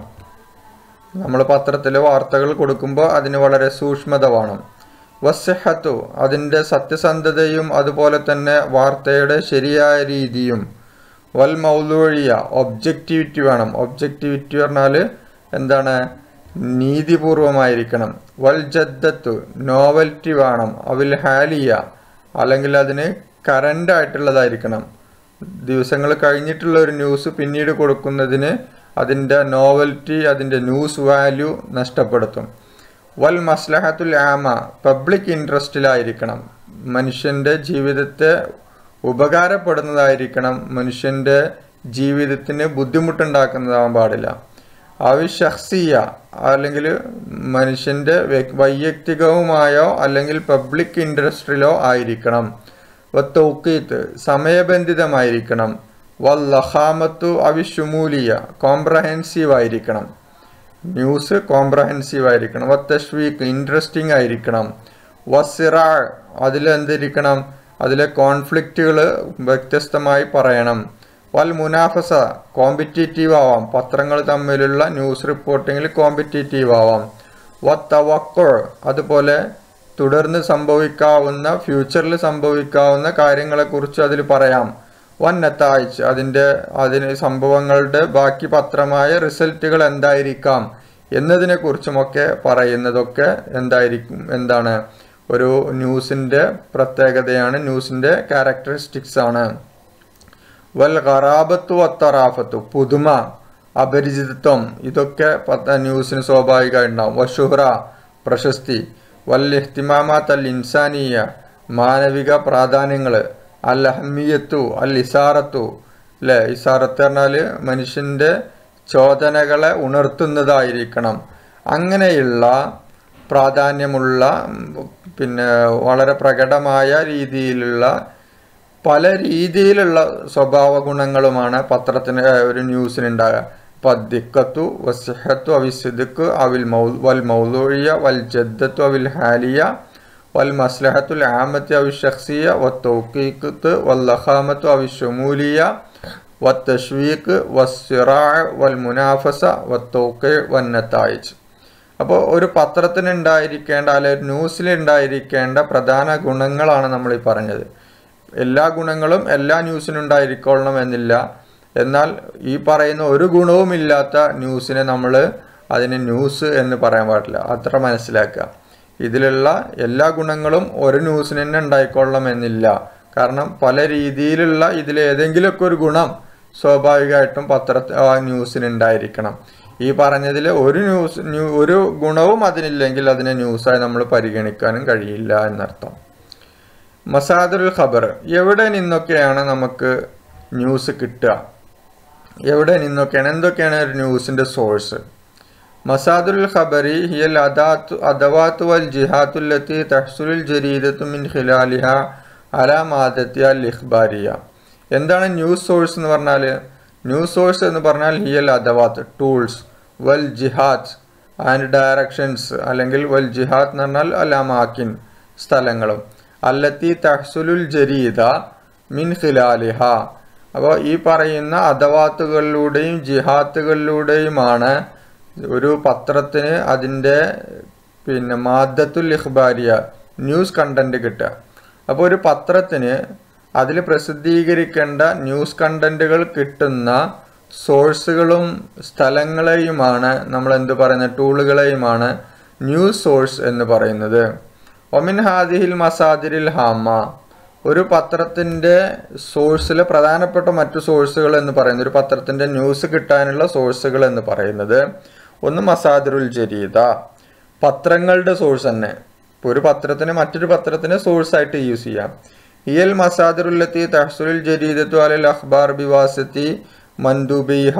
നമ്മൾ പത്രത്തിൽ വാർത്തകൾ കൊടുക്കുമ്പോൾ അതിന് വളരെ സൂക്ഷ്മത വേണം വസ്സഹത്തു അതിൻ്റെ സത്യസന്ധതയും അതുപോലെ തന്നെ വാർത്തയുടെ ശരിയായ രീതിയും വൽ മൗലൂഴിയ ഒബ്ജക്റ്റിവിറ്റി വേണം ഒബ്ജക്റ്റിവിറ്റി പറഞ്ഞാൽ എന്താണ് നീതിപൂർവമായിരിക്കണം വൽ ജദ്ദത്തു നോവൽറ്റി വേണം അവിൽ ഹാലിയ അല്ലെങ്കിൽ അതിന് കറൻ്റ് ആയിട്ടുള്ളതായിരിക്കണം ദിവസങ്ങൾ കഴിഞ്ഞിട്ടുള്ള ഒരു ന്യൂസ് പിന്നീട് കൊടുക്കുന്നതിന് അതിൻ്റെ നോവൽറ്റി അതിൻ്റെ ന്യൂസ് വാല്യൂ നഷ്ടപ്പെടുത്തും വൽ മസ്ലഹത്തുൽ ആമ പബ്ലിക് ഇൻട്രസ്റ്റിലായിരിക്കണം മനുഷ്യൻ്റെ ജീവിതത്തെ ഉപകാരപ്പെടുന്നതായിരിക്കണം മനുഷ്യൻ്റെ ജീവിതത്തിന് ബുദ്ധിമുട്ടുണ്ടാക്കുന്നതാവാൻ പാടില്ല അവിശഹ്സിയ അല്ലെങ്കിൽ മനുഷ്യൻ്റെ വ്യ- വൈയക്തികവുമായോ അല്ലെങ്കിൽ പബ്ലിക് ഇൻട്രസ്റ്റിലോ ആയിരിക്കണം വത്തൗക്കീത്ത് സമയബന്ധിതമായിരിക്കണം വല്ലഹാമത്തു അവിഷുമൂലിയ കോംപ്രഹെൻസീവ് ആയിരിക്കണം ന്യൂസ് കോംപ്രഹെൻസീവ് ആയിരിക്കണം വത്തഷ്വീക്ക് ഇൻട്രസ്റ്റിംഗ് ആയിരിക്കണം വസിറാ അതിലെന്തിരിക്കണം അതിലെ കോൺഫ്ലിക്റ്റുകൾ വ്യത്യസ്തമായി പറയണം വൽ മുനാഫസ കോമ്പറ്റീറ്റീവ് ആവാം പത്രങ്ങൾ തമ്മിലുള്ള ന്യൂസ് റിപ്പോർട്ടിങ്ങിൽ കോമ്പറ്റീറ്റീവ് ആവാം വത്തവക്കർ അതുപോലെ തുടർന്ന് സംഭവിക്കാവുന്ന ഫ്യൂച്ചറിൽ സംഭവിക്കാവുന്ന കാര്യങ്ങളെക്കുറിച്ച് അതിൽ പറയാം വന്നത്താഴ്ച അതിൻ്റെ അതിന് സംഭവങ്ങളുടെ ബാക്കി പത്രമായ റിസൾട്ടുകൾ എന്തായിരിക്കാം എന്നതിനെക്കുറിച്ചുമൊക്കെ പറയുന്നതൊക്കെ എന്തായിരിക്കും എന്താണ് ഒരു ന്യൂസിൻ്റെ പ്രത്യേകതയാണ് ന്യൂസിൻ്റെ ക്യാരക്ടറിസ്റ്റിക്സ് ആണ് വൽ ഖറാബത്തു വത്തറാഫത്തു പുതുമ അപരിചിതത്വം ഇതൊക്കെ പത്ത ന്യൂസിന് സ്വാഭാവികമായിട്ടുണ്ടാവും വഷുഹ്റ പ്രശസ്തി വൽ ഇഹ്തിമാമാത്ത് അൽ ഇൻസാനീയ മാനവിക പ്രാധാന്യങ്ങൾ അൽ അഹമ്മിയത്തു അൽ ഇസാറത്തു അല്ലേ ഇസാറത്ത് പറഞ്ഞാൽ മനുഷ്യൻ്റെ ചോദനകളെ ഉണർത്തുന്നതായിരിക്കണം അങ്ങനെയുള്ള പ്രാധാന്യമുള്ള ഉം, പിന്നെ വളരെ പ്രകടമായ രീതിയിലുള്ള പല രീതിയിലുള്ള സ്വഭാവ ഗുണങ്ങളുമാണ് പത്രത്തിന് ഏ, ഒരു ന്യൂസിന് ഉണ്ടാകുക പദ്ദിക്കത്തു വസിഹത്തു അവിസിദുക്ക് അവിൽ മൗ വൽ മൗലൂഴിയ വൽ ജദ്ദത്തു അവിൽ ഹാലിയ വൽ മസ്ലഹത്തുൽ ആമത്തി അവി ഷഖ്സിയ വത്തൗക്കീക്കത്ത് വൽ ലഖാമത്തു അവി ഷുമൂലിയ വത്തഷ്വീക്ക് വസ്സിറാ വൽ മുനാഫസ വത്തൗക്കി വന്നത്തായിച്ച് അപ്പോൾ ഒരു പത്രത്തിന് ഉണ്ടായിരിക്കേണ്ട അല്ലെ ഒരു ന്യൂസിൽ ഉണ്ടായിരിക്കേണ്ട പ്രധാന ഗുണങ്ങളാണ് നമ്മൾ ഈ പറഞ്ഞത് എല്ലാ ഗുണങ്ങളും എല്ലാ ന്യൂസിനും ഉണ്ടായിരിക്കണം എന്നില്ല എന്നാൽ ഈ പറയുന്ന ഒരു ഗുണവുമില്ലാത്ത ന്യൂസിനെ നമ്മൾ അതിന് ന്യൂസ് എന്ന് പറയാൻ പാടില്ല അത്ര മനസ്സിലാക്കുക ഇതിലുള്ള എല്ലാ ഗുണങ്ങളും ഒരു ന്യൂസിന് തന്നെ ഉണ്ടായിക്കൊള്ളണം എന്നില്ല കാരണം പല രീതിയിലുള്ള ഇതിൽ ഏതെങ്കിലുമൊക്കെ ഒരു ഗുണം സ്വാഭാവികമായിട്ടും പത്ര ആ ന്യൂസിന് ഉണ്ടായിരിക്കണം ഈ പറഞ്ഞതിൽ ഒരു ന്യൂസ് ന്യൂ ഒരു ഗുണവും അതിനില്ലെങ്കിൽ അതിനെ ന്യൂസായി നമ്മൾ പരിഗണിക്കാനും കഴിയില്ല എന്നർത്ഥം മസാദുൽ ഖബർ എവിടെ നിന്നൊക്കെയാണ് നമുക്ക് ന്യൂസ് കിട്ടുക എവിടെ നിന്നൊക്കെയാണ് എന്തൊക്കെയാണ് ഒരു ന്യൂസിൻ്റെ സോഴ്സ് മസാദുൽ ഖബരി ഹിയൽ അദാത്തു അദവാത്തു വൽ ജിഹാത്തുല്ലത്തി തഹ്സുലുൽ ജരീദത്തു മിൻ ഖിലാലിഹ അലാ മാദത്തി അൽ ഇഖ്ബാരിയ എന്താണ് ന്യൂസ് സോഴ്സ് എന്ന് പറഞ്ഞാൽ ന്യൂസ് സോഴ്സ് എന്ന് പറഞ്ഞാൽ ഹിയൽ അദവാത്ത് ടൂൾസ് വൽ ജിഹാദ് ആൻഡ് ഡയറക്ഷൻസ് അല്ലെങ്കിൽ വൽ ജിഹാദ് എന്ന് പറഞ്ഞാൽ അലാമാക്കിൻ സ്ഥലങ്ങളും അല്ലത്തി തഹ്സുലുൽ ജരീദ മിൻ ഖിലാലിഹ അപ്പോൾ ഈ പറയുന്ന അദവാത്തുകളിലൂടെയും ജിഹാത്തുകളിലൂടെയുമാണ് ഒരു പത്രത്തിന് അതിൻ്റെ പിന്നെ മാദത്തുൽ ഇഖ്ബാരിയ ന്യൂസ് കണ്ടന്റ് കിട്ടുക അപ്പോൾ ഒരു പത്രത്തിന് അതിൽ പ്രസിദ്ധീകരിക്കേണ്ട ന്യൂസ് കണ്ടന്റുകൾ കിട്ടുന്ന സോഴ്സുകളും സ്ഥലങ്ങളെയുമാണ് നമ്മൾ എന്ത് പറയുന്ന ടൂളുകളെയുമാണ് ന്യൂസ് സോഴ്സ് എന്ന് പറയുന്നത് ഒമിൻ ഹാദിഹിൽ മസാദിരിൽ ഹാമ ഒരു പത്രത്തിൻ്റെ സോഴ്സിലെ പ്രധാനപ്പെട്ട മറ്റു സോഴ്സുകൾ എന്ന് പറയുന്നത് ഒരു പത്രത്തിൻ്റെ ന്യൂസ് കിട്ടാനുള്ള സോഴ്സുകൾ എന്ന് പറയുന്നത് ഒന്ന് മസാദിറുൽ ജരീദ പത്രങ്ങളുടെ സോഴ്സ് തന്നെ ഇപ്പോൾ ഒരു പത്രത്തിന് മറ്റൊരു പത്രത്തിന് സോഴ്സായിട്ട് യൂസ് ചെയ്യാം ഇയൽ മസാദിറുല്ലത്തി തഹസുൽ ജരീദത്തു അലൽ അഖ്ബാർ ബിവാസത്തി മന്ദുബിഹ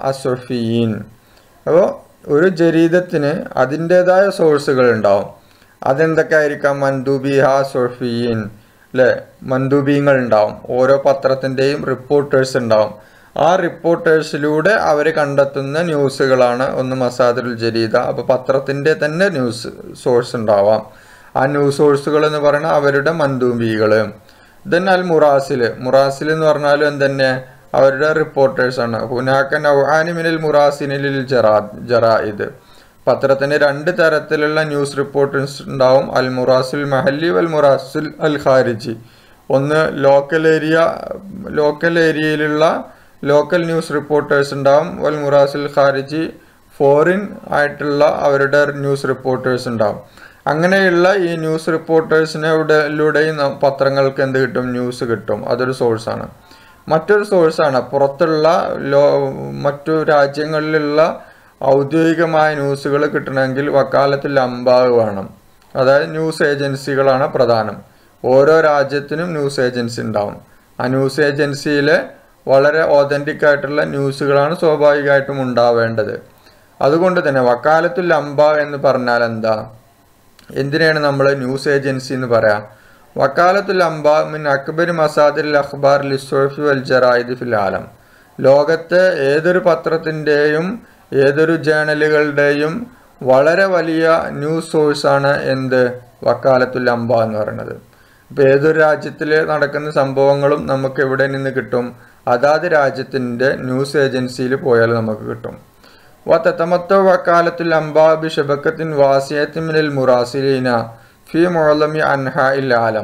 അസുഫീൻ അപ്പോൾ ഒരു ജരീദത്തിന് അതിൻ്റെതായ സോഴ്സുകൾ ഉണ്ടാവും അതെന്തൊക്കെ ആയിരിക്കാം മന്ദുബിഹ സുഫീൻ അല്ലേ മന്ദൂബീങ്ങൾ ഉണ്ടാവും ഓരോ പത്രത്തിൻ്റെയും റിപ്പോർട്ടേഴ്സ് ഉണ്ടാവും ആ റിപ്പോർട്ടേഴ്സിലൂടെ അവർ കണ്ടെത്തുന്ന ന്യൂസുകളാണ് ഒന്ന് മസാദുൽ ജരീദ അപ്പോൾ പത്രത്തിൻ്റെ തന്നെ ന്യൂസ് സോഴ്സ് ഉണ്ടാവാം ആ ന്യൂസ് സോഴ്സുകൾ എന്ന് പറയുന്നത് അവരുടെ മന്ദൂബികൾ ദെൻ അൽ മുറാസിൽ മുറാസിൽ എന്ന് പറഞ്ഞാലും എന്തെന്നെ അവരുടെ റിപ്പോർട്ടേഴ്സാണ് ഹുനാക്ക നൗഹാനിമിനിൽ മുറാസിനിൽ ജറാ ജറായിദ് പത്രത്തിന് രണ്ട് തരത്തിലുള്ള ന്യൂസ് റിപ്പോർട്ടേഴ്സ് ഉണ്ടാവും അൽ മുറാസുൽ മഹല്ലി വൽ മുറാസുൽ അൽ ഖാരിജി ഒന്ന് ലോക്കൽ ഏരിയ ലോക്കൽ ഏരിയയിലുള്ള ലോക്കൽ ന്യൂസ് റിപ്പോർട്ടേഴ്സ് ഉണ്ടാവും വൽ മുറാസുൽ ഖാരിജി ഫോറിൻ ആയിട്ടുള്ള അവരുടെ ന്യൂസ് റിപ്പോർട്ടേഴ്സ് ഉണ്ടാവും അങ്ങനെയുള്ള ഈ ന്യൂസ് റിപ്പോർട്ടേഴ്സിനൂടെയും പത്രങ്ങൾക്ക് എന്ത് കിട്ടും ന്യൂസ് കിട്ടും അതൊരു സോഴ്സാണ് മറ്റൊരു സോഴ്സാണ് പുറത്തുള്ള ലോ മറ്റു രാജ്യങ്ങളിലുള്ള ഔദ്യോഗികമായ ന്യൂസുകൾ കിട്ടണമെങ്കിൽ വക്കാലത്തിൽ അമ്പാവ് വേണം അതായത് ന്യൂസ് ഏജൻസികളാണ് പ്രധാനം ഓരോ രാജ്യത്തിനും ന്യൂസ് ഏജൻസി ഉണ്ടാവും ആ ന്യൂസ് ഏജൻസിയിലെ വളരെ ഓതൻറ്റിക് ആയിട്ടുള്ള ന്യൂസുകളാണ് സ്വാഭാവികമായിട്ടും ഉണ്ടാവേണ്ടത് അതുകൊണ്ട് തന്നെ വക്കാലത്തുൽ അമ്പ എന്ന് പറഞ്ഞാൽ എന്താ എന്തിനാണ് നമ്മൾ ന്യൂസ് ഏജൻസി എന്ന് പറയാം വക്കാലത്തുൽ അമ്പ മിൻ അക്ബർ മസാദിൽ അഖ്ബാർ ലിസോഫി വൽ ജറായിദ് ഫിൽ ആലം ലോകത്തെ ഏതൊരു പത്രത്തിൻ്റെയും ഏതൊരു ജേണലുകളുടെയും വളരെ വലിയ ന്യൂസ് സോഴ്സാണ് എന്ത് വക്കാലത്തുൽ അമ്പ എന്ന് പറയുന്നത് അപ്പോൾ ഏതൊരു രാജ്യത്തിൽ നടക്കുന്ന സംഭവങ്ങളും നമുക്ക് എവിടെ നിന്ന് കിട്ടും അതാത് രാജ്യത്തിൻ്റെ ന്യൂസ് ഏജൻസിയിൽ പോയാൽ നമുക്ക് കിട്ടും വത്തമത്ത വക്കാലത്തുൽ അമ്പ ബി ഷബക്കത്തിൻ വാസിയത്തിമിനിൽ മുറാസിലീന ഫി മുഴലമി അൻഹ ഇൽ ആലം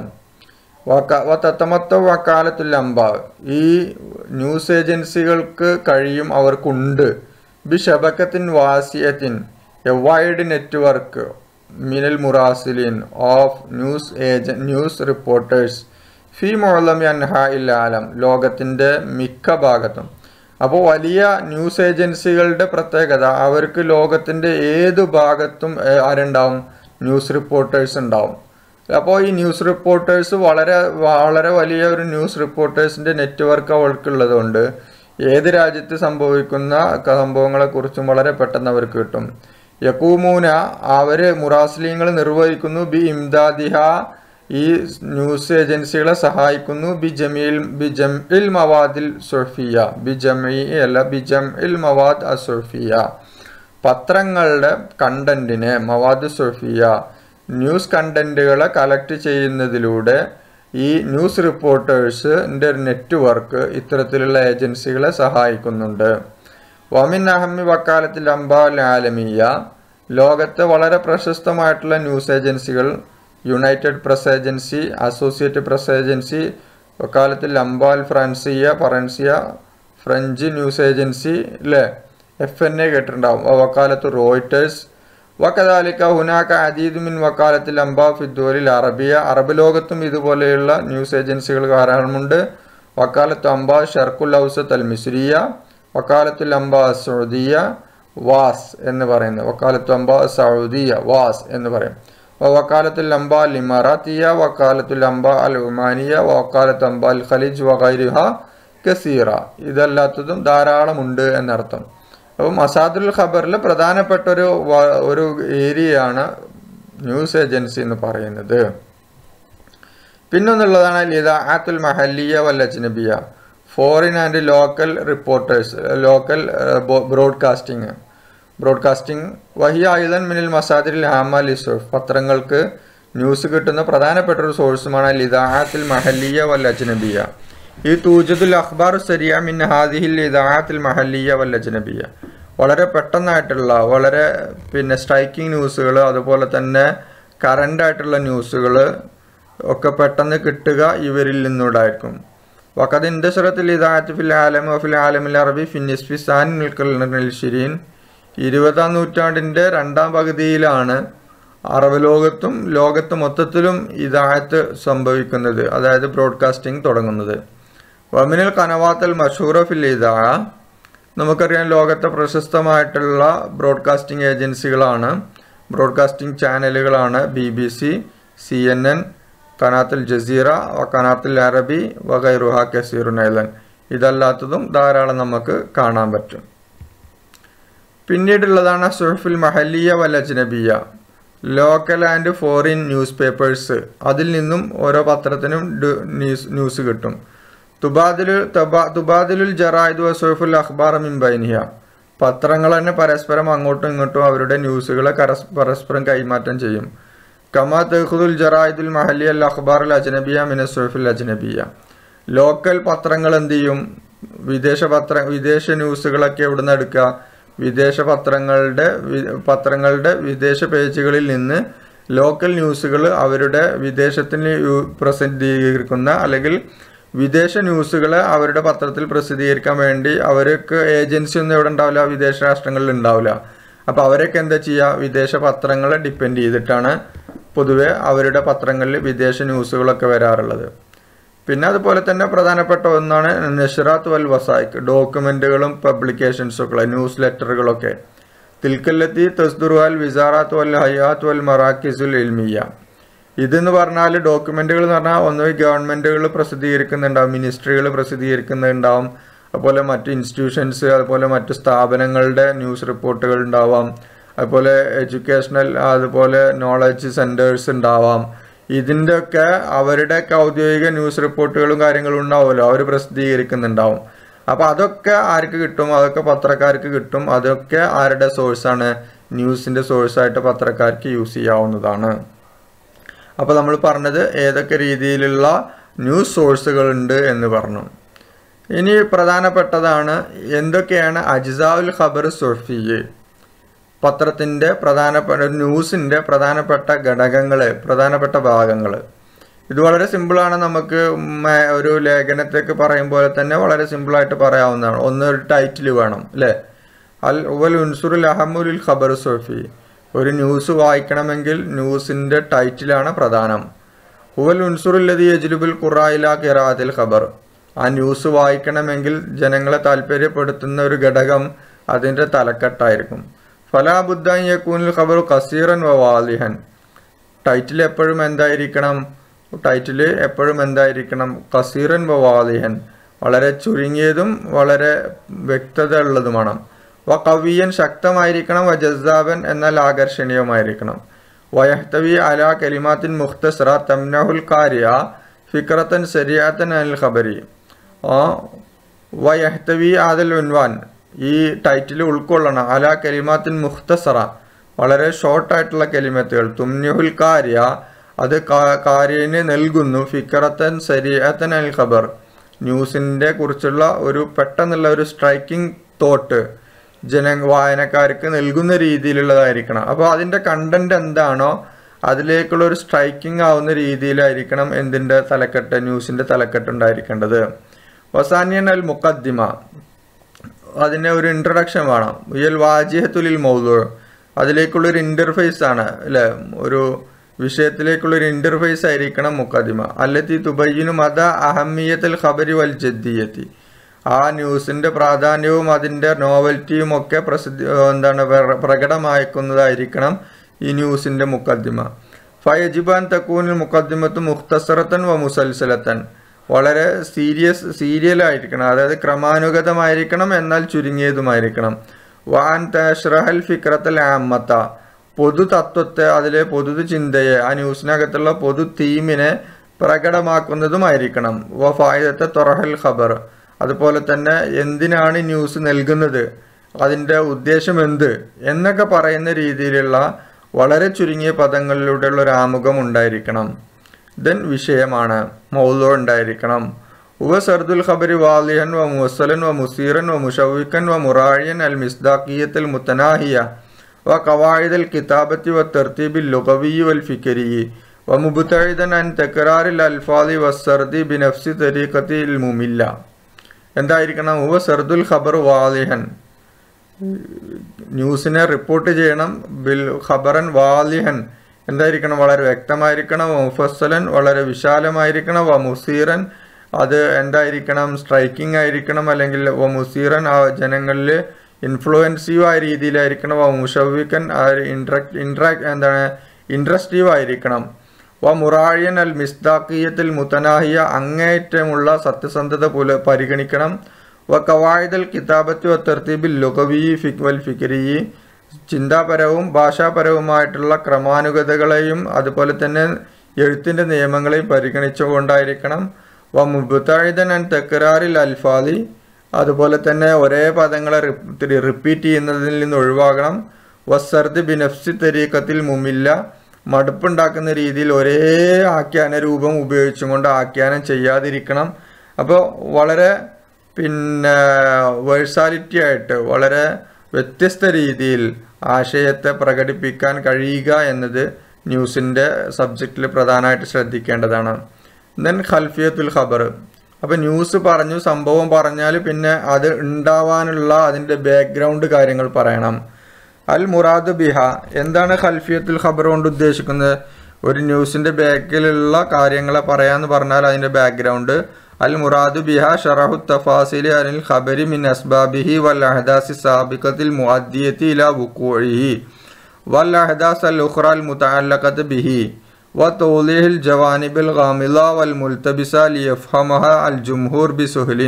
വത്തമത്ത വക്കാലത്തുൽ അമ്പ ഈ ന്യൂസ് ഏജൻസികൾക്ക് കഴിയും അവർക്കുണ്ട് ബി ഷബക്കത്തിൻ വാസിയത്തിൻ എ വൈഡ് നെറ്റ്വർക്ക് മിനൽ മുറാസിലിൻ ഓഫ് ന്യൂസ് ഏജ ന്യൂസ് റിപ്പോർട്ടേഴ്സ് ഫി മൊളമി അൻഹ ഇൽ ആലം ലോകത്തിൻ്റെ മിക്ക ഭാഗത്തും അപ്പോൾ വലിയ ന്യൂസ് ഏജൻസികളുടെ പ്രത്യേകത അവർക്ക് ലോകത്തിൻ്റെ ഏത് ഭാഗത്തും ആരുണ്ടാവും ന്യൂസ് റിപ്പോർട്ടേഴ്സ് ഉണ്ടാവും അപ്പോൾ ഈ ന്യൂസ് റിപ്പോർട്ടേഴ്സ് വളരെ വളരെ വലിയ ഒരു ന്യൂസ് റിപ്പോർട്ടേഴ്സിൻ്റെ നെറ്റ്വർക്ക് അവർക്കുള്ളതുകൊണ്ട് ഏത് രാജ്യത്ത് സംഭവിക്കുന്ന സംഭവങ്ങളെക്കുറിച്ചും വളരെ പെട്ടെന്ന് അവർക്ക് കിട്ടും യക്കൂമൂന അവർ മുറാസ്ലിങ്ങൾ നിർവഹിക്കുന്നു ബി ഇംദാദിഹ ഈ ന്യൂസ് ഏജൻസികളെ സഹായിക്കുന്നു ബി ജമീൽ ബി ജം ഇൽ മവാദിൽ സുർഫിയ ബി ജമീ അല്ല ബി ജം ഇൽ മവാദ് അസുർഫിയ പത്രങ്ങളുടെ കണ്ടന്റിനെ മവാദ് സുർഫിയ ന്യൂസ് കണ്ടന്റുകളെ കളക്ട് ചെയ്യുന്നതിലൂടെ ഈ ന്യൂസ് റിപ്പോർട്ടേഴ്സിൻ്റെ ഒരു നെറ്റ്വർക്ക് ഇത്തരത്തിലുള്ള ഏജൻസികളെ സഹായിക്കുന്നുണ്ട് വമിൻ അഹമ്മി വക്കാലത്തിൽ അംബാൽ ആലമിയ ലോകത്തെ വളരെ പ്രശസ്തമായിട്ടുള്ള ന്യൂസ് ഏജൻസികൾ United Press Agency Associate Press Agency വക്കാലത്തിൽ അംബാൽ ഫ്രാൻസിയ ഫറൻസിയ ഫ്രഞ്ച് ന്യൂസ് ഏജൻസി അല്ലേ എഫ് എൻ എ കേട്ടിട്ടുണ്ടാവും വക്കാലത്ത് റോയിറ്റേഴ്സ് വക്കദാലിക്ക ഹുനാക്ക അദീദ് മിൻ വക്കാലത്തിൽ അംബ ഫിദ്ദോലിൽ അറബിയ അറബ് ലോകത്തും ഇതുപോലെയുള്ള ന്യൂസ് ഏജൻസികൾ ധാരാളമുണ്ട് വക്കാലത്ത് അംബ ഷർക്കുൽ ഔസത്ത് അൽ മിസ്രിയ വക്കാലത്തുൽ അംബ സൗദിയ വാസ് എന്ന് പറയുന്നത് വക്കാലത്തു അംബ സൗദിയ വാസ് എന്ന് പറയും വക്കാലത്തുൽ അംബ അൽ ഇമറാത്തിയ വക്കാലത്തുൽ അംബ അൽ ഉമാനിയ വക്കാലത്ത് അംബ അൽ ഖലിജ് വഗൈരുഹ കസീറ ഇതല്ലാത്തതും ധാരാളമുണ്ട് എന്നർത്ഥം അപ്പോൾ മസാദുൽ ഖബറിൽ പ്രധാനപ്പെട്ട ഒരു വ- ഒരു ഏരിയയാണ് ന്യൂസ് ഏജൻസി എന്ന് പറയുന്നത് പിന്നൊന്നുള്ളതാണ് ലിദാഅത്തുൽ മഹല്ലിയ വൽ അജ്നബിയ foreign and local reporters local broadcasting broadcasting വഹി ആയുധൻ മിനിൽ മസാദിൽ ഹാമ ലിസോഫ് പത്രങ്ങൾക്ക് ന്യൂസ് കിട്ടുന്ന പ്രധാനപ്പെട്ട ഒരു സോഴ്സുമാണ് ലിദാഅത്തുൽ മഹല്ലിയ വൽ അജ്നബിയ ഈ തൂജതുൽ അഖ്ബാർ സരിയ മിൻ ഹാദിഹിൽ ലിദാഅത്തുൽ മഹല്ലിയ വൽ അജ്നബിയ വളരെ പെട്ടെന്നായിട്ടുള്ള വളരെ പിന്നെ സ്ട്രൈക്കിംഗ് ന്യൂസുകൾ അതുപോലെ തന്നെ കറണ്ട് ആയിട്ടുള്ള ന്യൂസുകൾ ഒക്കെ പെട്ടെന്ന് കിട്ടുക ഇവരിൽ നിന്നുണ്ടായിരിക്കും വഖദ് ഇൻതശറത്തിൽ ഇദാഅത്ത് ഫിൽ ആലം വഫിൽ ആലമിൽ അറബി ഫിന്നിസ്ഫി സാൻ മിൽക്കൽ ഷിരീൻ ഇരുപതാം നൂറ്റാണ്ടിൻ്റെ രണ്ടാം പകുതിയിലാണ് അറബ് ലോകത്തും ലോകത്ത് മൊത്തത്തിലും ഇദായത്ത് സംഭവിക്കുന്നത് അതായത് ബ്രോഡ്കാസ്റ്റിംഗ് തുടങ്ങുന്നത് വമിനൽ കനവാത്തൽ മഷൂറ ഫിൽ ഇദാ നമുക്കറിയാം ലോകത്തെ പ്രശസ്തമായിട്ടുള്ള ബ്രോഡ്കാസ്റ്റിംഗ് ഏജൻസികളാണ് ബ്രോഡ്കാസ്റ്റിംഗ് ചാനലുകളാണ് B B C C N N കനാത്തുൽ ജസീറ കനാത്തുൽ അറബി വഗൈറുഹ കസീറുൻ ഐലൻ ഇതല്ലാത്തതും ധാരാളം നമുക്ക് കാണാൻ പറ്റും പിന്നീടുള്ളതാണ് സുഹഫുൽ മഹല്ലിയ വൽ അജ്നബിയ local and foreign newspapers അതിൽ നിന്നും ഓരോ പത്രത്തിനും ഡു- ന്യൂസ് ന്യൂസ് കിട്ടും തുബാദിലു തബാ- തുബാദിലുൽ ജറായിദ് വസുഫുൽ അഖ്ബാർ മിൻ ബൈനിയ പത്രങ്ങൾ തന്നെ പരസ്പരം അങ്ങോട്ടും ഇങ്ങോട്ടും അവരുടെ ന്യൂസുകളെ കരസ് പരസ്പരം കൈമാറ്റം ചെയ്യും കമാ തെഹുദുൽ ജറായിദുൽ മഹല്ലി അൽ അഖ്ബാർ അൽ അജ്നബിയ മിന സുഹഫുൽ അജ്നബിയ ലോക്കൽ പത്രങ്ങൾ എന്ത് ചെയ്യും വിദേശ പത്ര വിദേശ ന്യൂസുകളൊക്കെ എവിടുന്ന് എടുക്കുക വിദേശ പത്രങ്ങളുടെ വി- പത്രങ്ങളുടെ വിദേശ പേജുകളിൽ നിന്ന് ലോക്കൽ ന്യൂസുകൾ അവരുടെ വിദേശത്തിന് യു- പ്രസിദ്ധീകരിക്കുന്ന അല്ലെങ്കിൽ വിദേശ ന്യൂസുകളെ അവരുടെ പത്രത്തിൽ പ്രസിദ്ധീകരിക്കാൻ വേണ്ടി അവർക്ക് ഏജൻസി ഒന്നും ഇവിടെ ഉണ്ടാവില്ല വിദേശ രാഷ്ട്രങ്ങളിൽ ഉണ്ടാവില്ല അപ്പോൾ അവരൊക്കെ എന്താ ചെയ്യുക വിദേശ പത്രങ്ങളെ ഡിപ്പെൻഡ് ചെയ്തിട്ടാണ് പൊതുവെ അവരുടെ പത്രങ്ങളിൽ വിദേശ ന്യൂസുകളൊക്കെ വരാറുള്ളത് പിന്നെ അതുപോലെ തന്നെ പ്രധാനപ്പെട്ട ഒന്നാണ് നഷറാത്ത് വൽ വസായിക്ക് ഡോക്യുമെന്റുകളും പബ്ലിക്കേഷൻസും ഒക്കെ ന്യൂസ് ലെറ്ററുകളൊക്കെ തിൽക്കല്ലത്തി തസ്ദുർ അൽ വിസാറാത്ത് വൽ ഹയാത്ത് വൽ മറാക്കിസുൽ ഇൽമിയ ഇതെന്ന് പറഞ്ഞാൽ ഡോക്യുമെന്റുകൾ എന്ന് പറഞ്ഞാൽ ഒന്നുകിൽ ഗവൺമെന്റുകൾ പ്രസിദ്ധീകരിക്കുന്നുണ്ടാവും മിനിസ്ട്രികൾ പ്രസിദ്ധീകരിക്കുന്നുണ്ടാവും അതുപോലെ മറ്റ് ഇൻസ്റ്റിറ്റ്യൂഷൻസ് അതുപോലെ മറ്റ് സ്ഥാപനങ്ങളുടെ ന്യൂസ് റിപ്പോർട്ടുകൾ ഉണ്ടാവാം അതുപോലെ എഡ്യൂക്കേഷണൽ അതുപോലെ നോളജ് സെന്റേഴ്സ് ഉണ്ടാവാം ഇതിൻ്റെ ഒക്കെ അവരുടെയൊക്കെ ഔദ്യോഗിക ന്യൂസ് റിപ്പോർട്ടുകളും കാര്യങ്ങളും ഉണ്ടാവുമല്ലോ അവർ പ്രസിദ്ധീകരിക്കുന്നുണ്ടാവും അപ്പോൾ അതൊക്കെ ആർക്ക് കിട്ടും അതൊക്കെ പത്രക്കാർക്ക് കിട്ടും അതൊക്കെ ആരുടെ സോഴ്സാണ് ന്യൂസിൻ്റെ സോഴ്സായിട്ട് പത്രക്കാർക്ക് യൂസ് ചെയ്യാവുന്നതാണ് അപ്പോൾ നമ്മൾ പറഞ്ഞത് ഏതൊക്കെ രീതിയിലുള്ള ന്യൂസ് സോഴ്സുകൾ ഉണ്ട് എന്ന് പറഞ്ഞു ഇനി പ്രധാനപ്പെട്ടതാണ് എന്തൊക്കെയാണ് അജിസാവുൽ ഖബർ സുർഫിയ് പത്രത്തിൻ്റെ പ്രധാനപ്പെട്ട ന്യൂസിൻ്റെ പ്രധാനപ്പെട്ട ഘടകങ്ങൾ പ്രധാനപ്പെട്ട ഭാഗങ്ങൾ ഇത് വളരെ സിമ്പിളാണ് നമുക്ക് മ- ഒരു ലേഖനത്തേക്ക് പറയും പോലെ തന്നെ വളരെ സിമ്പിളായിട്ട് പറയാവുന്നതാണ് ഒന്ന് ഒരു ടൈറ്റിൽ വേണം അല്ലേ അൽ ഉവൽ ഉൻസുറുൽ അഹമുൽ ഖബർ സുർഫി ഒരു ന്യൂസ് വായിക്കണമെങ്കിൽ ന്യൂസിൻ്റെ ടൈറ്റിലാണ് പ്രധാനം ഹുവൽ ഉൻസുറുല്ലതി യജ്ലുബുൽ ഖുറായില ഖിറാത്തിൽ ഖബർ ആ ന്യൂസ് വായിക്കണമെങ്കിൽ ജനങ്ങളെ താല്പര്യപ്പെടുത്തുന്ന ഒരു ഘടകം അതിൻ്റെ തലക്കെട്ടായിരിക്കും ഫലാബുദ്ദൻ യക്കൂനിൽ ഖബർ കസീറൻ വ വാലിഹൻ ടൈറ്റിൽ എപ്പോഴും എന്തായിരിക്കണം ടൈറ്റിൽ എപ്പോഴും എന്തായിരിക്കണം കസീറൻ വ വാലിഹൻ വളരെ ചുരുങ്ങിയതും വളരെ വ്യക്തത ഉള്ളതുമാണ് വ കവിയൻ ശക്തമായിരിക്കണം വ ജസാബൻ എന്നാൽ ആകർഷണീയമായിരിക്കണം വയഹ്തവി അല കലിമാത്തിൻ മുഖ്തസറ തംനഹുൽ കാര്യ ഫിക്രത്തൻ ശരിയാത്തൻ അനിൽ ഖബരി ആ വയഹ്തവി ആദൽ ഉൻവാൻ ഈ ടൈറ്റിൽ ഉൾക്കൊള്ളണം അല കലിമാത്തിൻ മുഖ്തസറ വളരെ ഷോർട്ടായിട്ടുള്ള കലിമത്തുകൾ തുമ്നുഹുൽ കാര്യ അത് കാ- കാര്യന് നൽകുന്നു ഫിക്രത്തൻ ശരിയാത്തൻ അൽ ഖബർ ന്യൂസിൻ്റെ കുറിച്ചുള്ള ഒരു പെട്ടെന്നുള്ള ഒരു സ്ട്രൈക്കിംഗ് തോട്ട് ജന വായനക്കാർക്ക് നൽകുന്ന രീതിയിലുള്ളതായിരിക്കണം അപ്പോൾ അതിൻ്റെ കണ്ടന്റ് എന്താണോ അതിലേക്കുള്ള ഒരു സ്ട്രൈക്കിംഗ് ആവുന്ന രീതിയിലായിരിക്കണം എന്തിൻ്റെ തലക്കെട്ട് ന്യൂസിൻ്റെ തലക്കെട്ട് ഉണ്ടായിരിക്കേണ്ടത് വസാനിയൻ അൽ മുഖദ്ദിമ അതിന് ഒരു ഇൻട്രഡക്ഷൻ വേണം ഇയൽ വാജിഹത്തുലിൽ മൗദു അതിലേക്കുള്ളൊരു ഇൻ്റർഫേസ് ആണ് അല്ലേ ഒരു വിഷയത്തിലേക്കുള്ളൊരു ഇൻ്റർഫേസ് ആയിരിക്കണം മുക്കദിമ അല്ലത്തി തുബയ്യനു മത അഹമ്മിയത്തിൽ ഖബരി വൽ ജദ്ദിയത്തി ആ ന്യൂസിൻ്റെ പ്രാധാന്യവും അതിൻ്റെ നോവൽറ്റിയും ഒക്കെ പ്രസിദ്ധി എന്താണ് പ്ര- പ്രകടമാക്കുന്നതായിരിക്കണം ഈ ന്യൂസിൻ്റെ മുക്കദ്ദിമ ഫയജിബാൻ തക്കൂനിൽ മുക്കദ്ദിമത്ത് മുഖ്തസറത്തൻ വ മുസൽസലത്തൻ വളരെ സീരിയസ് സീരിയലായിരിക്കണം അതായത് ക്രമാനുഗതമായിരിക്കണം എന്നാൽ ചുരുങ്ങിയതുമായിരിക്കണം വാൻ തഷ്റഹൽ ഫിക്രത്തൽ ആമ്മത്ത പൊതു തത്വത്തെ അതിലെ പൊതു ചിന്തയെ ആ ന്യൂസിനകത്തുള്ള പൊതു തീമിനെ പ്രകടമാക്കുന്നതുമായിരിക്കണം വ ഫായദത്തെ തൊറഹൽ ഖബർ അതുപോലെ തന്നെ എന്തിനാണ് ഈ ന്യൂസ് നൽകുന്നത് അതിൻ്റെ ഉദ്ദേശം എന്ത് എന്നൊക്കെ പറയുന്ന രീതിയിലുള്ള വളരെ ചുരുങ്ങിയ പദങ്ങളിലൂടെയുള്ള ഒരു ആമുഖം ഉണ്ടായിരിക്കണം ദെൻ വിഷയമാണ് മൗലോ ഉണ്ടായിരിക്കണം ഉവ സർദുൽ ഖബരി വാലിഹൻ വ മുസലൻ വ മുസീറൻ വ മുഷവിക്കൻ വ മുറാഴിയൻ അൽ മിസ്ദാഖിയത്തിൽ മുത്തനാഹിയ വ കവായിദൽ കിതാബത്തി വ തർത്തീബിൽ ലുഗവി വൽ ഫിക്കരി വ മുബുത്തഴിദൻ അൻ തെക്കറാറിൽ അൽഫാദി വ സർദി ബിനഫ്സി തരീഖത്തിൽ മുമില്ല എന്തായിരിക്കണം ഉവ സർദുൽ ഖബർ വാലിഹൻ ന്യൂസിനെ റിപ്പോർട്ട് ചെയ്യണം ബിൽ ഖബറൻ വാലിഹൻ എന്തായിരിക്കണം വളരെ വ്യക്തമായിരിക്കണം മുഫസ്സലൻ വളരെ വിശാലമായിരിക്കണം വ മുസീറൻ അത് എന്തായിരിക്കണം സ്ട്രൈക്കിംഗ് ആയിരിക്കണം അല്ലെങ്കിൽ വ മുസീറൻ ആ ജനങ്ങളിൽ ഇൻഫ്ലുവൻസീവ് ആയ രീതിയിലായിരിക്കണം വ മുഷവിക്കൻ ഇൻട്രാക്ട് ഇൻട്രാക്ട് എന്താണ് ഇൻട്രസ്റ്റീവ് ആയിരിക്കണം വ മുറാഴിയൻ അൽ മിസ്താഖിയത്തിൽ മുത്തനാഹിയ അങ്ങേയറ്റമുള്ള സത്യസന്ധത പുല പരിഗണിക്കണം വ കവായിദൽ കിതാബത്ത് വ തെർത്തീബിൽ ലുഗവി ഫിക് വൽ ഫിക്രി ചിന്താപരവും ഭാഷാപരവുമായിട്ടുള്ള ക്രമാനുഗതകളെയും അതുപോലെ തന്നെ എഴുത്തിൻ്റെ നിയമങ്ങളെയും പരിഗണിച്ചുകൊണ്ടായിരിക്കണം വ മുബുത്താഴിദൻ ആൻഡ് തെക്കറാറിൽ അൽഫാദി അതുപോലെ തന്നെ ഒരേ പദങ്ങളെ റിപ്പീറ്റ് ചെയ്യുന്നതിൽ നിന്ന് ഒഴിവാകണം വസർദ് ബിനഫ്സി തരീക്കത്തിൽ മുമ്മില്ല മടുപ്പുണ്ടാക്കുന്ന രീതിയിൽ ഒരേ ആഖ്യാന രൂപം ഉപയോഗിച്ചും കൊണ്ട് ആഖ്യാനം ചെയ്യാതിരിക്കണം അപ്പോൾ വളരെ പിന്നെ വേഴ്സാലിറ്റി ആയിട്ട് വളരെ വ്യത്യസ്ത രീതിയിൽ ആശയത്തെ പ്രകടിപ്പിക്കാൻ കഴിയുക എന്നത് ന്യൂസിൻ്റെ സബ്ജക്റ്റിൽ പ്രധാനമായിട്ട് ശ്രദ്ധിക്കേണ്ടതാണ് ദെൻ ഖൽഫിയത്തുൽ ഖബർ അപ്പോൾ ന്യൂസ് പറഞ്ഞു സംഭവം പറഞ്ഞാൽ പിന്നെ അത് ഉണ്ടാവാനുള്ള അതിൻ്റെ ബാക്ക്ഗ്രൗണ്ട് കാര്യങ്ങൾ പറയണം അൽ മുറാദ് ബിഹ എന്താണ് ഖൽഫിയത്തുൽ ഖബർ കൊണ്ട് ഉദ്ദേശിക്കുന്നത് ഒരു ന്യൂസിൻ്റെ ബാക്കിലുള്ള കാര്യങ്ങളെ പറയാന്ന് പറഞ്ഞാൽ അതിൻ്റെ ബാക്ക്ഗ്രൗണ്ട് അൽ മുറാദു ബിഹ ഷറഹു തഫാസിലി അനിൽ ഖബരി മിൻ അസ്ബാബിഹി വൽ അഹദാസി സാബിഖത്തിൽ മുഅദ്ദിയത്തി ഇല വുഖൂഇഹി വൽ അഹദാസ് അൽ ഉഖ്റ അൽ മുതഅല്ലഖത്ത് ബിഹി وتوضيح الجوانب الغامضة والملتبسة ليفهمها الجمهور بسهل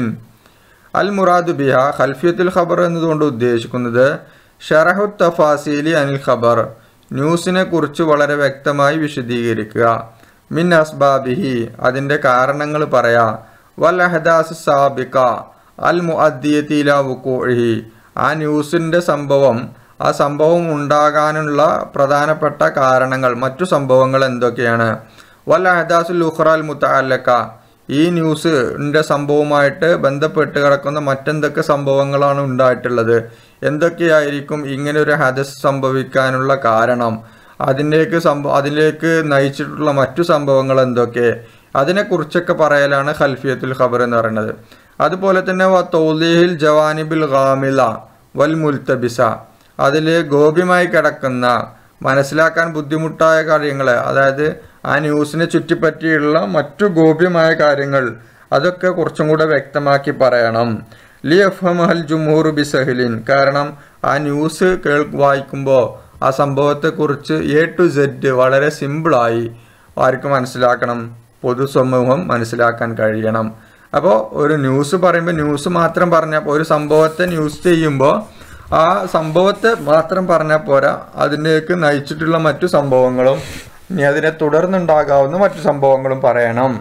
അൽ മുറാദ് ബിഹ ഖൽഫിയത്തുൽ ഖബർ എന്നതുകൊണ്ട് ഉദ്ദേശിക്കുന്നത് ഷറഹു തഫാസീലി അനിൽ ഖബർ ന്യൂസിനെ കുറിച്ച് വളരെ വ്യക്തമായി വിശദീകരിക്കുക മിൻ അസ്ബാബിഹി അതിൻ്റെ കാരണങ്ങൾ പറയാ വൽ അഹദാസ് സാബിക അൽ മുഅദ്ദിയത്തില വുക്കൂഹി ആ ന്യൂസിൻ്റെ സംഭവം ആ സംഭവം ഉണ്ടാകാനുള്ള പ്രധാനപ്പെട്ട കാരണങ്ങൾ മറ്റു സംഭവങ്ങൾ എന്തൊക്കെയാണ് വൽ അഹദാസുൽ ഉഖ്റാൽ മുത്തഅല്ലക്ക ഈ ന്യൂസിൻ്റെ സംഭവവുമായിട്ട് ബന്ധപ്പെട്ട് കിടക്കുന്ന മറ്റെന്തൊക്കെ സംഭവങ്ങളാണ് ഉണ്ടായിട്ടുള്ളത് എന്തൊക്കെയായിരിക്കും ഇങ്ങനെ ഒരു ഹദസ് സംഭവിക്കാനുള്ള കാരണം അതിലേക്ക് സംഭവ അതിലേക്ക് നയിച്ചിട്ടുള്ള മറ്റു സംഭവങ്ങൾ എന്തൊക്കെ അതിനെക്കുറിച്ചൊക്കെ പറയലാണ് ഖൽഫിയത്തുൽ ഖബർ എന്ന് പറയുന്നത് അതുപോലെ തന്നെ വ തൗലീഹിൽ ജവാനിബിൽ ഗാമില വൽ മുൽത്തബിസ അതിൽ ഗോപ്യമായി കിടക്കുന്ന മനസ്സിലാക്കാൻ ബുദ്ധിമുട്ടായ കാര്യങ്ങൾ അതായത് ആ ന്യൂസിനെ ചുറ്റിപ്പറ്റിയുള്ള മറ്റു ഗോപ്യമായ കാര്യങ്ങൾ അതൊക്കെ കുറച്ചും കൂടെ വ്യക്തമാക്കി പറയണം ലി എഫ് മഹൽ ജുമൂർ ബി സഹിലിൻ കാരണം ആ ന്യൂസ് കേൾ വായിക്കുമ്പോൾ ആ സംഭവത്തെക്കുറിച്ച് എ ടു സെഡ് വളരെ സിമ്പിളായി ആർക്ക് മനസ്സിലാക്കണം പൊതുസമൂഹം മനസ്സിലാക്കാൻ കഴിയണം അപ്പോൾ ഒരു ന്യൂസ് പറയുമ്പോൾ ന്യൂസ് മാത്രം പറഞ്ഞാൽ ഒരു സംഭവത്തെ ന്യൂസ് ചെയ്യുമ്പോൾ ആ സംഭവത്തെ മാത്രം പറഞ്ഞാൽ പോരാ അതിലേക്ക് നയിച്ചിട്ടുള്ള മറ്റു സംഭവങ്ങളും ഇനി അതിനെ തുടർന്നുണ്ടാകാവുന്ന മറ്റു സംഭവങ്ങളും പറയണം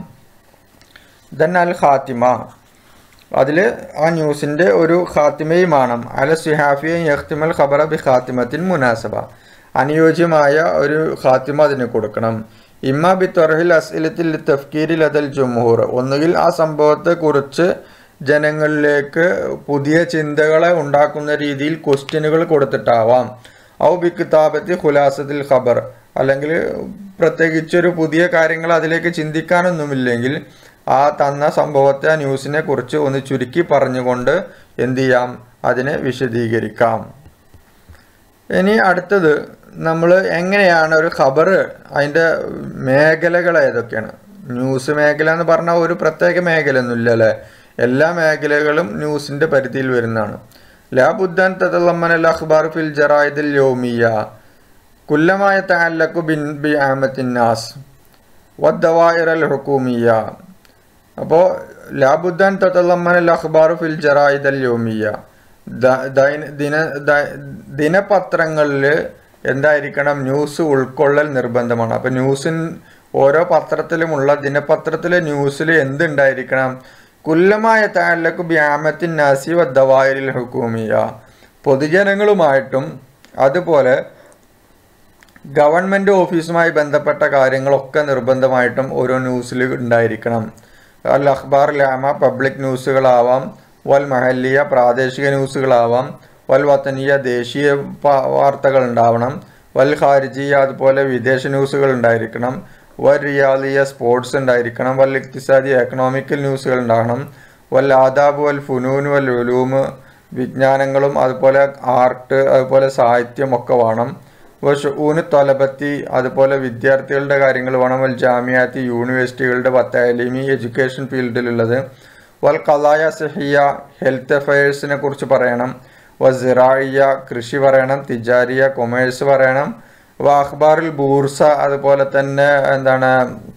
ദൻ അൽ ഖാത്തിമ അതിൽ ആ ന്യൂസിൻ്റെ ഒരു ഖാത്തിമയുമാണ് അല സുഹാഫിയ യഖ്തിമൽ ഖബറ ബി ഖാത്തിമത്തിൻ മുനാസബ അനുയോജ്യമായ ഒരു ഖാത്തിമ അതിന് കൊടുക്കണം ഇമ്മ ബി തൊറഹിൽ അസ്ഇലത്തിൽ തഫ്കീരിൽ അതൽ ജുംഹൂർ ഒന്നുകിൽ ആ സംഭവത്തെക്കുറിച്ച് ജനങ്ങളിലേക്ക് പുതിയ ചിന്തകളെ ഉണ്ടാക്കുന്ന രീതിയിൽ ക്വസ്റ്റ്യനുകൾ കൊടുത്തിട്ടാവാം ഔ ബി കിതാബത്തി ഖുലാസത്തിൽ ഖബർ അല്ലെങ്കിൽ പ്രത്യേകിച്ചൊരു പുതിയ കാര്യങ്ങൾ അതിലേക്ക് ചിന്തിക്കാനൊന്നുമില്ലെങ്കിൽ ആ തന്ന സംഭവത്തെ ആ ന്യൂസിനെ കുറിച്ച് ഒന്ന് ചുരുക്കി പറഞ്ഞുകൊണ്ട് എന്ത് ചെയ്യാം അതിനെ വിശദീകരിക്കാം ഇനി അടുത്തത് നമ്മൾ എങ്ങനെയാണ് ഒരു ഖബർ അതിൻ്റെ മേഖലകൾ ഏതൊക്കെയാണ് ന്യൂസ് മേഖല എന്ന് പറഞ്ഞാൽ ഒരു പ്രത്യേക മേഖലയൊന്നുമില്ല അല്ലേ എല്ലാ മേഖലകളും ന്യൂസിൻ്റെ പരിധിയിൽ വരുന്നതാണ് ലാ ബുദ്ദൻ തതല്ലമ്മൻ അൽ അഖ്ബാർ ഫിൽ ജറായിദിൽ യോമിയ കുല്ലമായ തഅല്ലഖു ബിൻ ബി ആമത്തിൻ നാസ് വദ്ദവായിർ അൽ ഹുക്കൂമിയ അപ്പോൾ ലാബുദ്ദാൻ തതല്ലമ്മൻ അൽ അഖ്ബാർ ഫിൽ ജറായിദ് അൽ യോമിയ ദ- ദൈന- ദിന ദ- ദിനപത്രങ്ങളിൽ എന്തായിരിക്കണം ന്യൂസ് ഉൾക്കൊള്ളൽ നിർബന്ധമാണ് അപ്പം ന്യൂസിൻ ഓരോ പത്രത്തിലുമുള്ള ദിനപത്രത്തിലെ ന്യൂസിൽ എന്തുണ്ടായിരിക്കണം കുല്ലമായ താലക്ക് ബ്യാമത്തിൻ നാസി വദ്ദവായിരിൽ ഹുക്കൂമിയ പൊതുജനങ്ങളുമായിട്ടും അതുപോലെ ഗവൺമെൻറ് ഓഫീസുമായി ബന്ധപ്പെട്ട കാര്യങ്ങളൊക്കെ നിർബന്ധമായിട്ടും ഓരോ ന്യൂസിൽ ഉണ്ടായിരിക്കണം അൽ അഖ്ബാർ ലാമ പബ്ലിക് ന്യൂസുകളാവാം വൽ മഹല്ലിയ പ്രാദേശിക ന്യൂസുകളാവാം വൽ വത്തനീയ ദേശീയ പ- വാർത്തകൾ ഉണ്ടാവണം വൽ ഖാരിജിയ അതുപോലെ വിദേശ ന്യൂസുകൾ ഉണ്ടായിരിക്കണം വൽ റിയാലിയ സ്പോർട്സ് ഉണ്ടായിരിക്കണം വൽ ഇക്തിസാദി എക്കണോമിക്കൽ ന്യൂസുകൾ ഉണ്ടാകണം വൽ ആദാബ് വൽ ഫുനൂൻ വൽ ഉലൂമ് വിജ്ഞാനങ്ങളും അതുപോലെ ആർട്ട് അതുപോലെ സാഹിത്യം ഒക്കെ വേണം ഊന് തൊലബത്തി അതുപോലെ വിദ്യാർത്ഥികളുടെ കാര്യങ്ങൾ വേണം വൽ ജാമിയാത്തി യൂണിവേഴ്സിറ്റികളുടെ വത്താലിമി എഡ്യൂക്കേഷൻ ഫീൽഡിലുള്ളത് വൽ കലായ സഹിയ ഹെൽത്ത് അഫയേഴ്സിനെ കുറിച്ച് പറയണം വ സിറായിയ കൃഷി പറയണം തിജാരിയ കൊമേഴ്സ് പറയണം വ അഖ്ബാറിൽ ബൂർസ അതുപോലെ തന്നെ എന്താണ്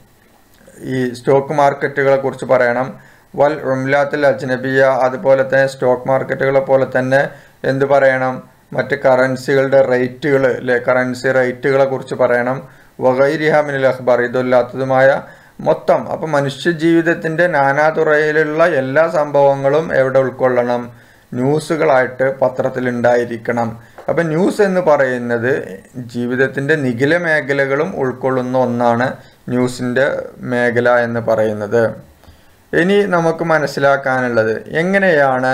ഈ സ്റ്റോക്ക് മാർക്കറ്റുകളെ കുറിച്ച് പറയണം വൽ ഉംലാത്തിൽ അജ്നബിയ അതുപോലെ തന്നെ സ്റ്റോക്ക് മാർക്കറ്റുകളെ പോലെ തന്നെ എന്ത് പറയണം മറ്റ് കറൻസികളുടെ റേറ്റുകൾ അല്ലെ കറൻസി റേറ്റുകളെ കുറിച്ച് പറയണം വഗൈരിഹാമിനിൽ അഖ്ബാർ ഇതല്ലാത്തതുമായ മൊത്തം അപ്പം മനുഷ്യ ജീവിതത്തിൻ്റെ നാനാതുറയിലുള്ള എല്ലാ സംഭവങ്ങളും എവിടെ ഉൾക്കൊള്ളണം ന്യൂസുകളായിട്ട് പത്രത്തിൽ ഉണ്ടായിരിക്കണം അപ്പം ന്യൂസ് എന്ന് പറയുന്നത് ജീവിതത്തിൻ്റെ നിഖില മേഖലകളും ഉൾക്കൊള്ളുന്ന ഒന്നാണ് ന്യൂസിൻ്റെ മേഖല എന്ന് പറയുന്നത് ഇനി നമുക്ക് മനസ്സിലാക്കാനുള്ളത് എങ്ങനെയാണ്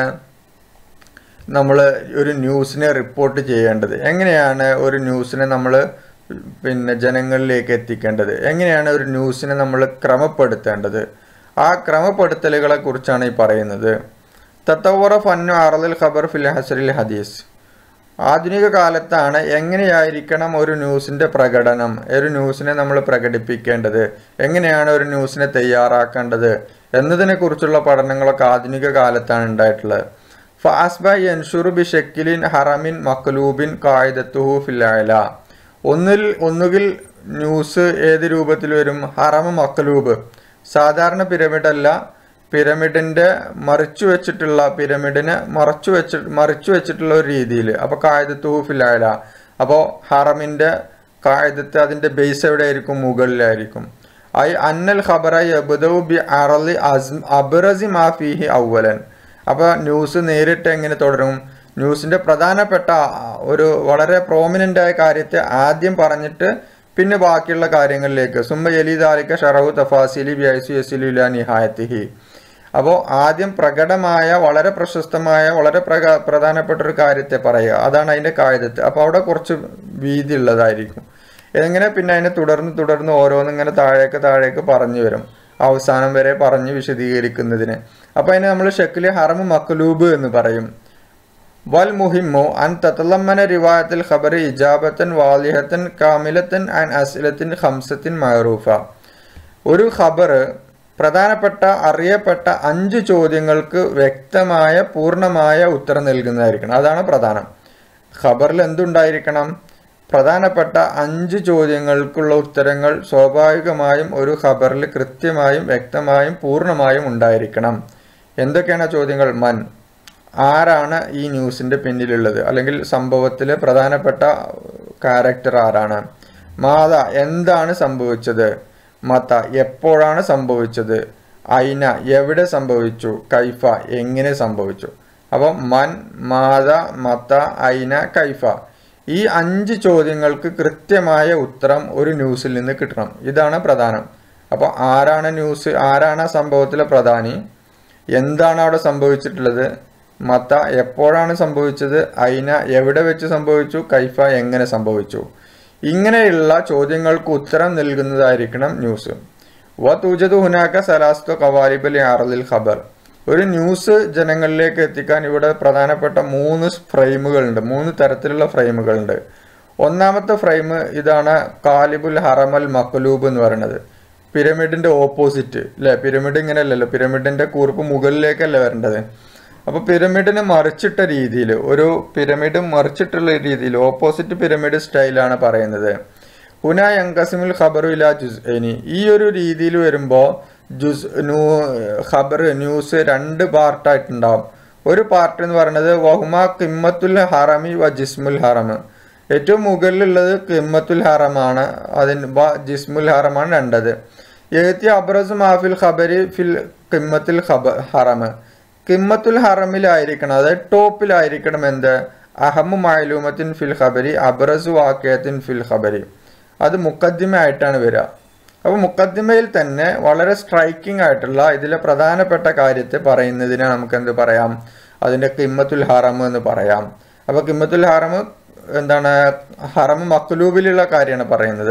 നമ്മൾ ഒരു ന്യൂസിനെ റിപ്പോർട്ട് ചെയ്യേണ്ടത് എങ്ങനെയാണ് ഒരു ന്യൂസിനെ നമ്മൾ പിന്നെ ജനങ്ങളിലേക്ക് എത്തിക്കേണ്ടത് എങ്ങനെയാണ് ഒരു ന്യൂസിനെ നമ്മൾ ക്രമപ്പെടുത്തേണ്ടത് ആ ക്രമപ്പെടുത്തലുകളെ കുറിച്ചാണ് ഈ പറയുന്നത് തത്തവറ ഫന്നു അറലിൽ ഖബർ ഫിൽ ഹസറിൽ ഹദീസ് ആധുനിക കാലത്താണ് എങ്ങനെയായിരിക്കണം ഒരു ന്യൂസിൻ്റെ പ്രകടനം ഒരു ന്യൂസിനെ നമ്മൾ പ്രകടിപ്പിക്കേണ്ടത് എങ്ങനെയാണ് ഒരു ന്യൂസിനെ തയ്യാറാക്കേണ്ടത് എന്നതിനെക്കുറിച്ചുള്ള പഠനങ്ങളൊക്കെ ആധുനിക കാലത്താണ് ഉണ്ടായിട്ടുള്ളത് ഫാസ്ബ യൻഷുറു ബി ഷക്കിലിൻ ഹറമിൻ മക്ലൂബിൻ കായിദത്തുഹു ഫില്ലായ ഒന്നിൽ ഒന്നുകിൽ ന്യൂസ് ഏത് രൂപത്തിൽ വരും ഹറമ മക്ലൂബ് സാധാരണ പിരമിഡ് അല്ല പിരമിഡിന്റെ മറിച്ചു വെച്ചിട്ടുള്ള പിരമിഡിനെ മറച്ചു വെച്ച് മറിച്ചു വെച്ചിട്ടുള്ള ഒരു രീതിയിൽ അപ്പോൾ കായദത്തുഹു ഫില്ലായ അപ്പോൾ ഹറമിന്റെ കായദത്ത് അതിന്റെ ബേസ് എവിടെയായിരിക്കും മുകളിലായിരിക്കും ഐ അന്നൽ ഖബറായി അബുദൌ ബി അറലി അസ് അബ്റസി മാഫിഹി ഔവലൻ അപ്പോൾ ന്യൂസ് നേരിട്ട് എങ്ങനെ തുടരും ന്യൂസിൻ്റെ പ്രധാനപ്പെട്ട ഒരു വളരെ പ്രോമിനൻ്റ് ആയ കാര്യത്തെ ആദ്യം പറഞ്ഞിട്ട് പിന്നെ ബാക്കിയുള്ള കാര്യങ്ങളിലേക്ക് സുമ്മ യലീദാലിക്ക ഷറഹു തഫാസിലി ബിഐസു യസിലുല നിഹായത്തിഹി അപ്പോൾ ആദ്യം പ്രകടമായ വളരെ പ്രശസ്തമായ വളരെ പ്രക പ്രധാനപ്പെട്ട ഒരു കാര്യത്തെ പറയുക അതാണ് അതിൻ്റെ കായകത്ത് അപ്പോൾ അവിടെ കുറച്ച് വീതി ഉള്ളതായിരിക്കും എങ്ങനെ പിന്നെ അതിനെ തുടർന്ന് തുടർന്ന് ഓരോന്നും ഇങ്ങനെ താഴേക്ക് താഴേക്ക് പറഞ്ഞു വരും അവസാനം വരെ പറഞ്ഞ് വിശദീകരിക്കുന്നതിന് അപ്പോൾ അതിനെ നമ്മൾ ഷെക്കിലെ ഹറമ് മക്ലൂബ് എന്ന് പറയും വൽ മുഹിമ്മു അൻ തത്തലമ്മന റിവായത്തിൽ ഖബർ ഇജാബത്തൻ വാലിഹത്തൻ കാമിലത്തൻ ആൻ അസിലത്തിൻ ഹംസത്തിൻ മഹറൂഫ ഒരു ഖബർ പ്രധാനപ്പെട്ട അറിയപ്പെട്ട അഞ്ച് ചോദ്യങ്ങൾക്ക് വ്യക്തമായ പൂർണ്ണമായ ഉത്തരം നൽകുന്നതായിരിക്കണം അതാണ് പ്രധാനം ഖബറിൽ എന്തുണ്ടായിരിക്കണം പ്രധാനപ്പെട്ട അഞ്ച് ചോദ്യങ്ങൾക്കുള്ള ഉത്തരങ്ങൾ സ്വാഭാവികമായും ഒരു ഖബറിൽ കൃത്യമായും വ്യക്തമായും പൂർണ്ണമായും ഉണ്ടായിരിക്കണം എന്തൊക്കെയാണ് ആ ചോദ്യങ്ങൾ മൻ ആരാണ് ഈ ന്യൂസിൻ്റെ പിന്നിലുള്ളത് അല്ലെങ്കിൽ സംഭവത്തിലെ പ്രധാനപ്പെട്ട ക്യാരക്ടർ ആരാണ് മാത എന്താണ് സംഭവിച്ചത് മത എപ്പോഴാണ് സംഭവിച്ചത് ഐന എവിടെ സംഭവിച്ചു കൈഫ എങ്ങനെ സംഭവിച്ചു അപ്പം മൻ മാത മത ഐന കൈഫ ഈ അഞ്ച് ചോദ്യങ്ങൾക്ക് കൃത്യമായ ഉത്തരം ഒരു ന്യൂസിൽ നിന്ന് കിട്ടണം ഇതാണ് പ്രധാനം അപ്പോൾ ആരാണ് ന്യൂസ് ആരാണ് ആ സംഭവത്തിലെ പ്രധാനി എന്താണ് അവിടെ സംഭവിച്ചിട്ടുള്ളത് മത്ത എപ്പോഴാണ് സംഭവിച്ചത് ഐന എവിടെ വെച്ച് സംഭവിച്ചു കൈഫ എങ്ങനെ സംഭവിച്ചു ഇങ്ങനെയുള്ള ചോദ്യങ്ങൾക്ക് ഉത്തരം നൽകുന്നതായിരിക്കണം ന്യൂസ് വ തൂജതു ഹുനാക്ക സലാസ്തു കവാലിബലി ആറലിൽ ഖബർ ഒരു ന്യൂസ് ജനങ്ങളിലേക്ക് എത്തിക്കാൻ ഇവിടെ പ്രധാനപ്പെട്ട മൂന്ന് ഫ്രെയിമുകളുണ്ട് മൂന്ന് തരത്തിലുള്ള ഫ്രെയിമുകളുണ്ട് ഒന്നാമത്തെ ഫ്രെയിം ഇതാണ് കാലിബുൽ ഹറമൽ മക്ലൂബ് എന്ന് പറയുന്നത് പിരമിഡിന്റെ ഓപ്പോസിറ്റ് അല്ലെ പിരമിഡ് ഇങ്ങനെ അല്ലല്ലോ പിരമിഡിന്റെ കൂർപ്പ് മുകളിലേക്കല്ല വരേണ്ടത് അപ്പൊ പിരമിഡിനെ മറിച്ചിട്ട രീതിയിൽ ഒരു പിരമിഡ് മറിച്ചിട്ടുള്ള രീതിയിൽ ഓപ്പോസിറ്റ് പിരമിഡ് സ്റ്റൈലാണ് പറയുന്നത് ഹുന യങ്കസിമുൽ ഖബറു ഇല ജുസ് ഈ ഒരു രീതിയിൽ വരുമ്പോൾ ജുസ് ന്യൂ ഖബർ ന്യൂസ് രണ്ട് പാർട്ടായിട്ടുണ്ടാവും ഒരു പാർട്ട് എന്ന് പറയുന്നത് വഹുമ കിമ്മത്തുൽ ഹറമി വ ജിസ്മുൽ ഹറം ഏറ്റവും മുകളിലുള്ളത് കിമ്മത്തുൽ ഹറമാണ് അതിന് വ ജിസ്മുൽ ഹറമാണ് രണ്ടത് എഴുത്തി അബ്രസ് മാഫിൽ ഖബരി ഫിൽ കിമ്മത്തുൽ ഖബ ഹറം കിമ്മത്തുൽ ഹറമിലായിരിക്കണം അതായത് ടോപ്പിലായിരിക്കണം എന്ത് അഹമ്മു മായലൂമത്തിൻ ഫിൽ ഖബരി അബ്രസ് വാക്യത്തിൻ ഫിൽ ഖബരി അത് മുക്കദ്ദിമയായിട്ടാണ് വരിക അപ്പോൾ മുക്കദ്ദിമയിൽ തന്നെ വളരെ സ്ട്രൈക്കിംഗ് ആയിട്ടുള്ള ഇതിലെ പ്രധാനപ്പെട്ട കാര്യത്തെ പറയുന്നതിനെ നമുക്ക് എന്ത് പറയാം അതിന്റെ കിമ്മത്തുൽ ഹറം എന്ന് പറയാം അപ്പോൾ കിമ്മത്തുൽ ഹറം എന്താണ് ഹറം മക്ലൂബിലുള്ള കാര്യമാണ് പറയുന്നത്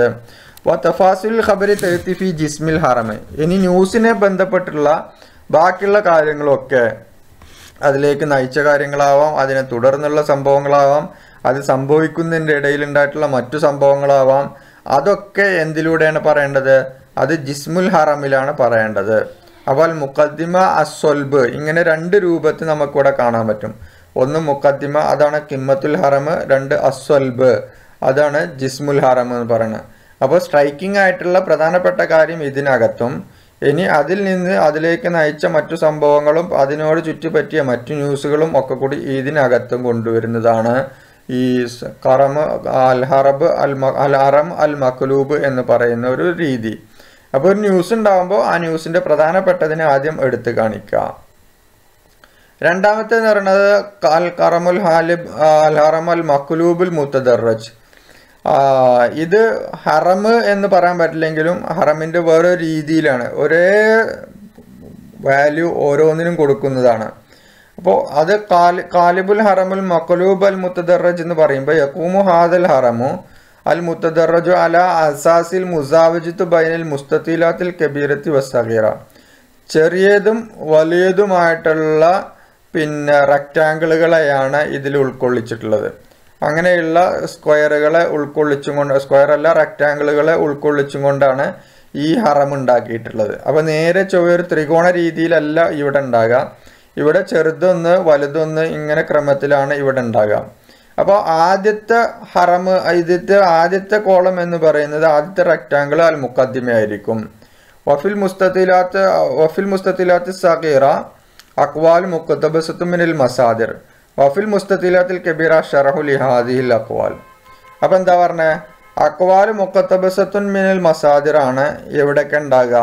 തഫാസുൽ ഖബരി തെത്തിഫി ജിസ്മിൽ ഹറം ഇനി ന്യൂസിനെ ബന്ധപ്പെട്ടുള്ള ബാക്കിയുള്ള കാര്യങ്ങളൊക്കെ അതിലേക്ക് നയിച്ച കാര്യങ്ങളാവാം അതിനെ തുടർന്നുള്ള സംഭവങ്ങളാവാം അത് സംഭവിക്കുന്നതിൻ്റെ ഇടയിലുണ്ടായിട്ടുള്ള മറ്റു സംഭവങ്ങളാവാം അതൊക്കെ എന്തിലൂടെയാണ് പറയേണ്ടത് അത് ജിസ്മുൽ ഹറമിലാണ് പറയേണ്ടത് അപ്പോൾ മുക്കദ്ദിമ അസ്വൽബ് ഇങ്ങനെ രണ്ട് രൂപത്തിൽ നമുക്കിവിടെ കാണാൻ പറ്റും ഒന്ന് മുക്കദ്ദിമ അതാണ് കിമ്മത്തുൽ ഹറം രണ്ട് അസ്വൽബ് അതാണ് ജിസ്മുൽ ഹറം എന്ന് പറയുന്നത് അപ്പോൾ സ്ട്രൈക്കിംഗ് ആയിട്ടുള്ള പ്രധാനപ്പെട്ട കാര്യം ഇതിനകത്തും ഇനി അതിൽ നിന്ന് അതിലേക്ക് നയിച്ച മറ്റു സംഭവങ്ങളും അതിനോട് ചുറ്റിപ്പറ്റിയ മറ്റു ന്യൂസുകളും ഒക്കെ കൂടി ഇതിനകത്തും കൊണ്ടുവരുന്നതാണ് ഈ കറമ് അൽ ഹറബ് അൽ അൽ ഹറം അൽ മക്ലൂബ് എന്ന് പറയുന്ന ഒരു രീതി അപ്പോൾ ഒരു ന്യൂസ് ഉണ്ടാകുമ്പോൾ ആ ന്യൂസിന്റെ പ്രധാനപ്പെട്ടതിനെ ആദ്യം എടുത്തു കാണിക്കുക രണ്ടാമത്തേന്ന് പറയുന്നത് അൽ കറമുൽ ഹാലിബ് അൽ ഹറം അൽ മക്ലൂബുൽ മുത്തദർറജ് ഇത് ഹറം എന്ന് പറയാൻ പറ്റില്ലെങ്കിലും ഹറമിന്റെ വേറെ രീതിയിലാണ് ഒരേ വാല്യൂ ഓരോന്നിനും കൊടുക്കുന്നതാണ് അപ്പോൾ അത് കാലി കാലിബുൽ ഹറമുൽ മക്ലൂബ് അൽ മുത്തദർറജ് എന്ന് പറയുമ്പോൾ യക്കൂമു ഹാദൽ ഹറമു അൽ മുത്തദർറജു അല അസാസിൽ മുസാവജിത്തു ബൈനൽ മുസ്തീലാത്തിൽ കബീരത്തി വസ്സഗീറ ചെറിയതും വലിയതുമായിട്ടുള്ള പിന്നെ റെക്റ്റാങ്കിളുകളെയാണ് ഇതിൽ ഉൾക്കൊള്ളിച്ചിട്ടുള്ളത് അങ്ങനെയുള്ള സ്ക്വയറുകളെ ഉൾക്കൊള്ളിച്ചും കൊണ്ട് സ്ക്വയർ അല്ല റെക്റ്റാങ്കിളുകളെ ഉൾക്കൊള്ളിച്ചും കൊണ്ടാണ് ഈ ഹറം ഉണ്ടാക്കിയിട്ടുള്ളത് അപ്പോൾ നേരെ ചൊവ്വ ഒരു ത്രികോണ രീതിയിലല്ല ഇവിടെ ഉണ്ടാകുക ഇവിടെ ചെറുതൊന്ന് വലുതൊന്ന് ഇങ്ങനെ ക്രമത്തിലാണ് ഇവിടെ ഉണ്ടാകുക അപ്പോൾ ആദ്യത്തെ ഹറം ആദ്യത്തെ ആദ്യത്തെ കോളം എന്ന് പറയുന്നത് ആദ്യത്തെ റെക്റ്റാങ്കിൾ അൽ മുക്കദ്ദിമയായിരിക്കും വഫിൽ മുസ്തത്തിലാത്ത് വഫിൽ മുസ്തത്തിലാത്ത് സഗീറ അക്വാൽ മുക്കത്തബസത്തുമിനിൽ മസാദിർ വഫിൽ മുസ്തത്തിലാത്തിൽ കബീറ ഷറഹു ലിഹാദിഹിൽ അക്വാൽ അപ്പം എന്താ പറഞ്ഞത് അക്വാൽ മുക്കത്തബസത്തുൻ മിനൽ മസാദിർ ആണ് എവിടെയൊക്കെ ഉണ്ടാകുക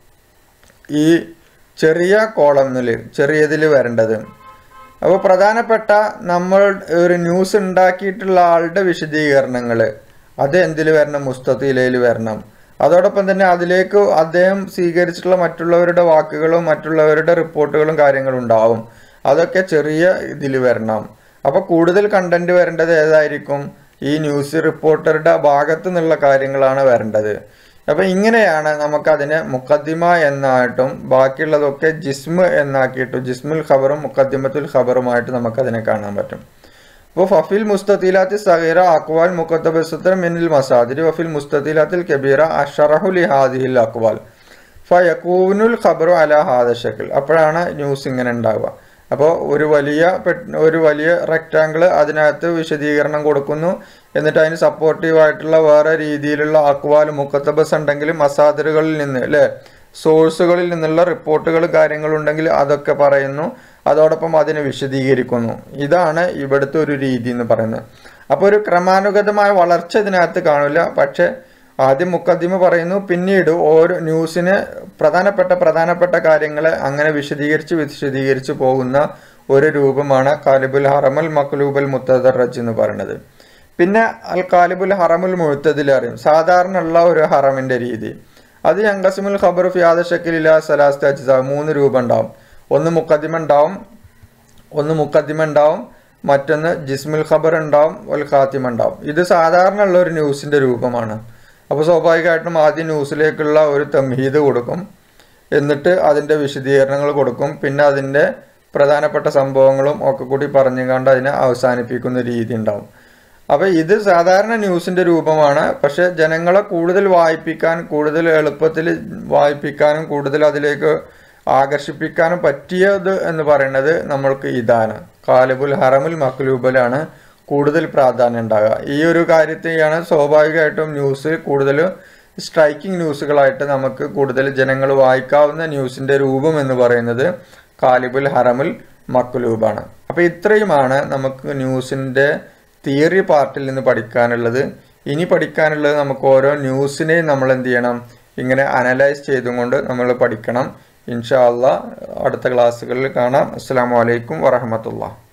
ഈ ചെറിയ കോളമിൽ ചെറിയതിൽ വരേണ്ടത് അപ്പോൾ പ്രധാനപ്പെട്ട നമ്മൾ ഒരു ന്യൂസ് ഉണ്ടാക്കിയിട്ടുള്ള ആളുടെ വിശദീകരണങ്ങൾ അത് എന്തിൽ വരണം മുസ്തത്തിലയിൽ വരണം അതോടൊപ്പം തന്നെ അതിലേക്ക് അദ്ദേഹം സ്വീകരിച്ചിട്ടുള്ള മറ്റുള്ളവരുടെ വാക്കുകളും മറ്റുള്ളവരുടെ റിപ്പോർട്ടുകളും കാര്യങ്ങളും ഉണ്ടാവും അതൊക്കെ ചെറിയ ഇതിൽ വരണം അപ്പോൾ കൂടുതൽ കണ്ടന്റ് വരേണ്ടത് ഏതായിരിക്കും ഈ ന്യൂസ് റിപ്പോർട്ടറുടെ ഭാഗത്തു നിന്നുള്ള കാര്യങ്ങളാണ് വരേണ്ടത് അപ്പൊ ഇങ്ങനെയാണ് നമുക്കതിനെ മുക്കദ്ദിമ എന്നായിട്ടും ബാക്കിയുള്ളതൊക്കെ ജിസ്മ് എന്നാക്കിയിട്ടും ജിസ്മുൽ ഖബറും മുക്കദ്ദിമത്തുൽ ഖബറുമായിട്ട് നമുക്കതിനെ കാണാൻ പറ്റും അപ്പോൾ ഫഫിൽ മുസ്തീലാത്തി സഹീറ അക്വാൽ മുക്കത്തബസുത്ര മിനിൽ മസാദിരി വഫിൽ മുസ്തീലാത്തിൽ കബീറ അഷറഹു ലിഹാദിഹിൽ അക്വാൽ ഫയക്കൂനുൽ ഖബറു അല ഹാദ ഷക്കിൽ അപ്പോഴാണ് ന്യൂസ് ഇങ്ങനെ ഉണ്ടാവുക അപ്പോൾ ഒരു വലിയ ഒരു വലിയ റെക്റ്റാങ്കിൾ അതിനകത്ത് വിശദീകരണം കൊടുക്കുന്നു എന്നിട്ട് അതിന് സപ്പോർട്ടീവ് ആയിട്ടുള്ള വേറെ രീതിയിലുള്ള അക്വാൽ മുക്കത്തബസ് ഉണ്ടെങ്കിൽ മസാദറുകളിൽ നിന്ന് അല്ലേ സോഴ്സുകളിൽ നിന്നുള്ള റിപ്പോർട്ടുകൾ കാര്യങ്ങളുണ്ടെങ്കിൽ അതൊക്കെ പറയുന്നു അതോടൊപ്പം അതിനെ വിശദീകരിക്കുന്നു ഇതാണ് ഇവിടുത്തെ ഒരു രീതി എന്ന് പറയുന്നത് അപ്പോൾ ഒരു ക്രമാനുഗതമായ വളർച്ച ഇതിനകത്ത് കാണില്ല പക്ഷേ ആദ്യം മുക്കദ്ദിമ പറയുന്നു പിന്നീട് ഓരോ ന്യൂസിന് പ്രധാനപ്പെട്ട പ്രധാനപ്പെട്ട കാര്യങ്ങളെ അങ്ങനെ വിശദീകരിച്ച് വിശദീകരിച്ച് പോകുന്ന ഒരു രൂപമാണ് കാലിബുൽ ഹറമൽ മക്ലൂബൽ മുത്തദറജ് എന്ന് പറയുന്നത് പിന്നെ അൽ കാലിബുൽ ഹറമുൽ മുഴുത്തതിൽ അറിയും സാധാരണ ഉള്ള ഒരു ഹറമിന്റെ രീതി അത് യങ്കസിമുൽ ഖബർ ഫിയാദ ഷക്കിലില്ല സലാസ്ത അജ്സ മൂന്ന് രൂപ ഉണ്ടാവും ഒന്ന് മുക്കദ്ദിമ ഉണ്ടാവും ഒന്ന് മുക്കദ്ദിമ ഉണ്ടാവും മറ്റൊന്ന് ജിസ്മുൽ ഖബർ ഉണ്ടാവും ഒരു ഖാത്തിമ ഉണ്ടാവും ഇത് സാധാരണ ഉള്ള ഒരു ന്യൂസിന്റെ രൂപമാണ് അപ്പോൾ സ്വാഭാവികമായിട്ടും ആദ്യം ന്യൂസിലേക്കുള്ള ഒരു തംഹീദ് കൊടുക്കും എന്നിട്ട് അതിൻ്റെ വിശദീകരണങ്ങൾ കൊടുക്കും പിന്നെ അതിൻ്റെ പ്രധാനപ്പെട്ട സംഭവങ്ങളും ഒക്കെ കൂടി പറഞ്ഞുകൊണ്ട് അതിനെ അവസാനിപ്പിക്കുന്ന രീതി ഉണ്ടാവും അപ്പോൾ ഇത് സാധാരണ ന്യൂസിൻ്റെ രൂപമാണ് പക്ഷേ ജനങ്ങളെ കൂടുതൽ വായിപ്പിക്കാൻ കൂടുതൽ എളുപ്പത്തിൽ വായിപ്പിക്കാനും കൂടുതൽ അതിലേക്ക് ആകർഷിപ്പിക്കാനും പറ്റിയത് എന്ന് പറയുന്നത് നമ്മൾക്ക് ഇതാണ് കാലിബുൽ ഹറമുൽ മക്ലൂബലാണ് കൂടുതൽ പ്രാധാന്യം ഉണ്ടാകുക ഈ ഒരു കാര്യത്തെയാണ് സ്വാഭാവികമായിട്ടും ന്യൂസ് കൂടുതൽ സ്ട്രൈക്കിംഗ് ന്യൂസുകളായിട്ട് നമുക്ക് കൂടുതൽ ജനങ്ങൾ വായിക്കാവുന്ന ന്യൂസിൻ്റെ രൂപം എന്ന് പറയുന്നത് കാലിബുൽ ഹറമുൽ മക്ലൂബാണ് അപ്പോൾ ഇത്രയുമാണ് നമുക്ക് ന്യൂസിൻ്റെ തിയറി പാർട്ടിൽ നിന്ന് പഠിക്കാനുള്ളത് ഇനി പഠിക്കാനുള്ളത് നമുക്ക് ഓരോ ന്യൂസിനെയും നമ്മൾ എന്ത് ചെയ്യണം ഇങ്ങനെ അനലൈസ് ചെയ്തുകൊണ്ട് നമ്മൾ പഠിക്കണം ഇൻഷാ അള്ളാ അടുത്ത ക്ലാസ്സുകളിൽ കാണാം അസ്സാം വലൈക്കും വറഹമത്തുള്ള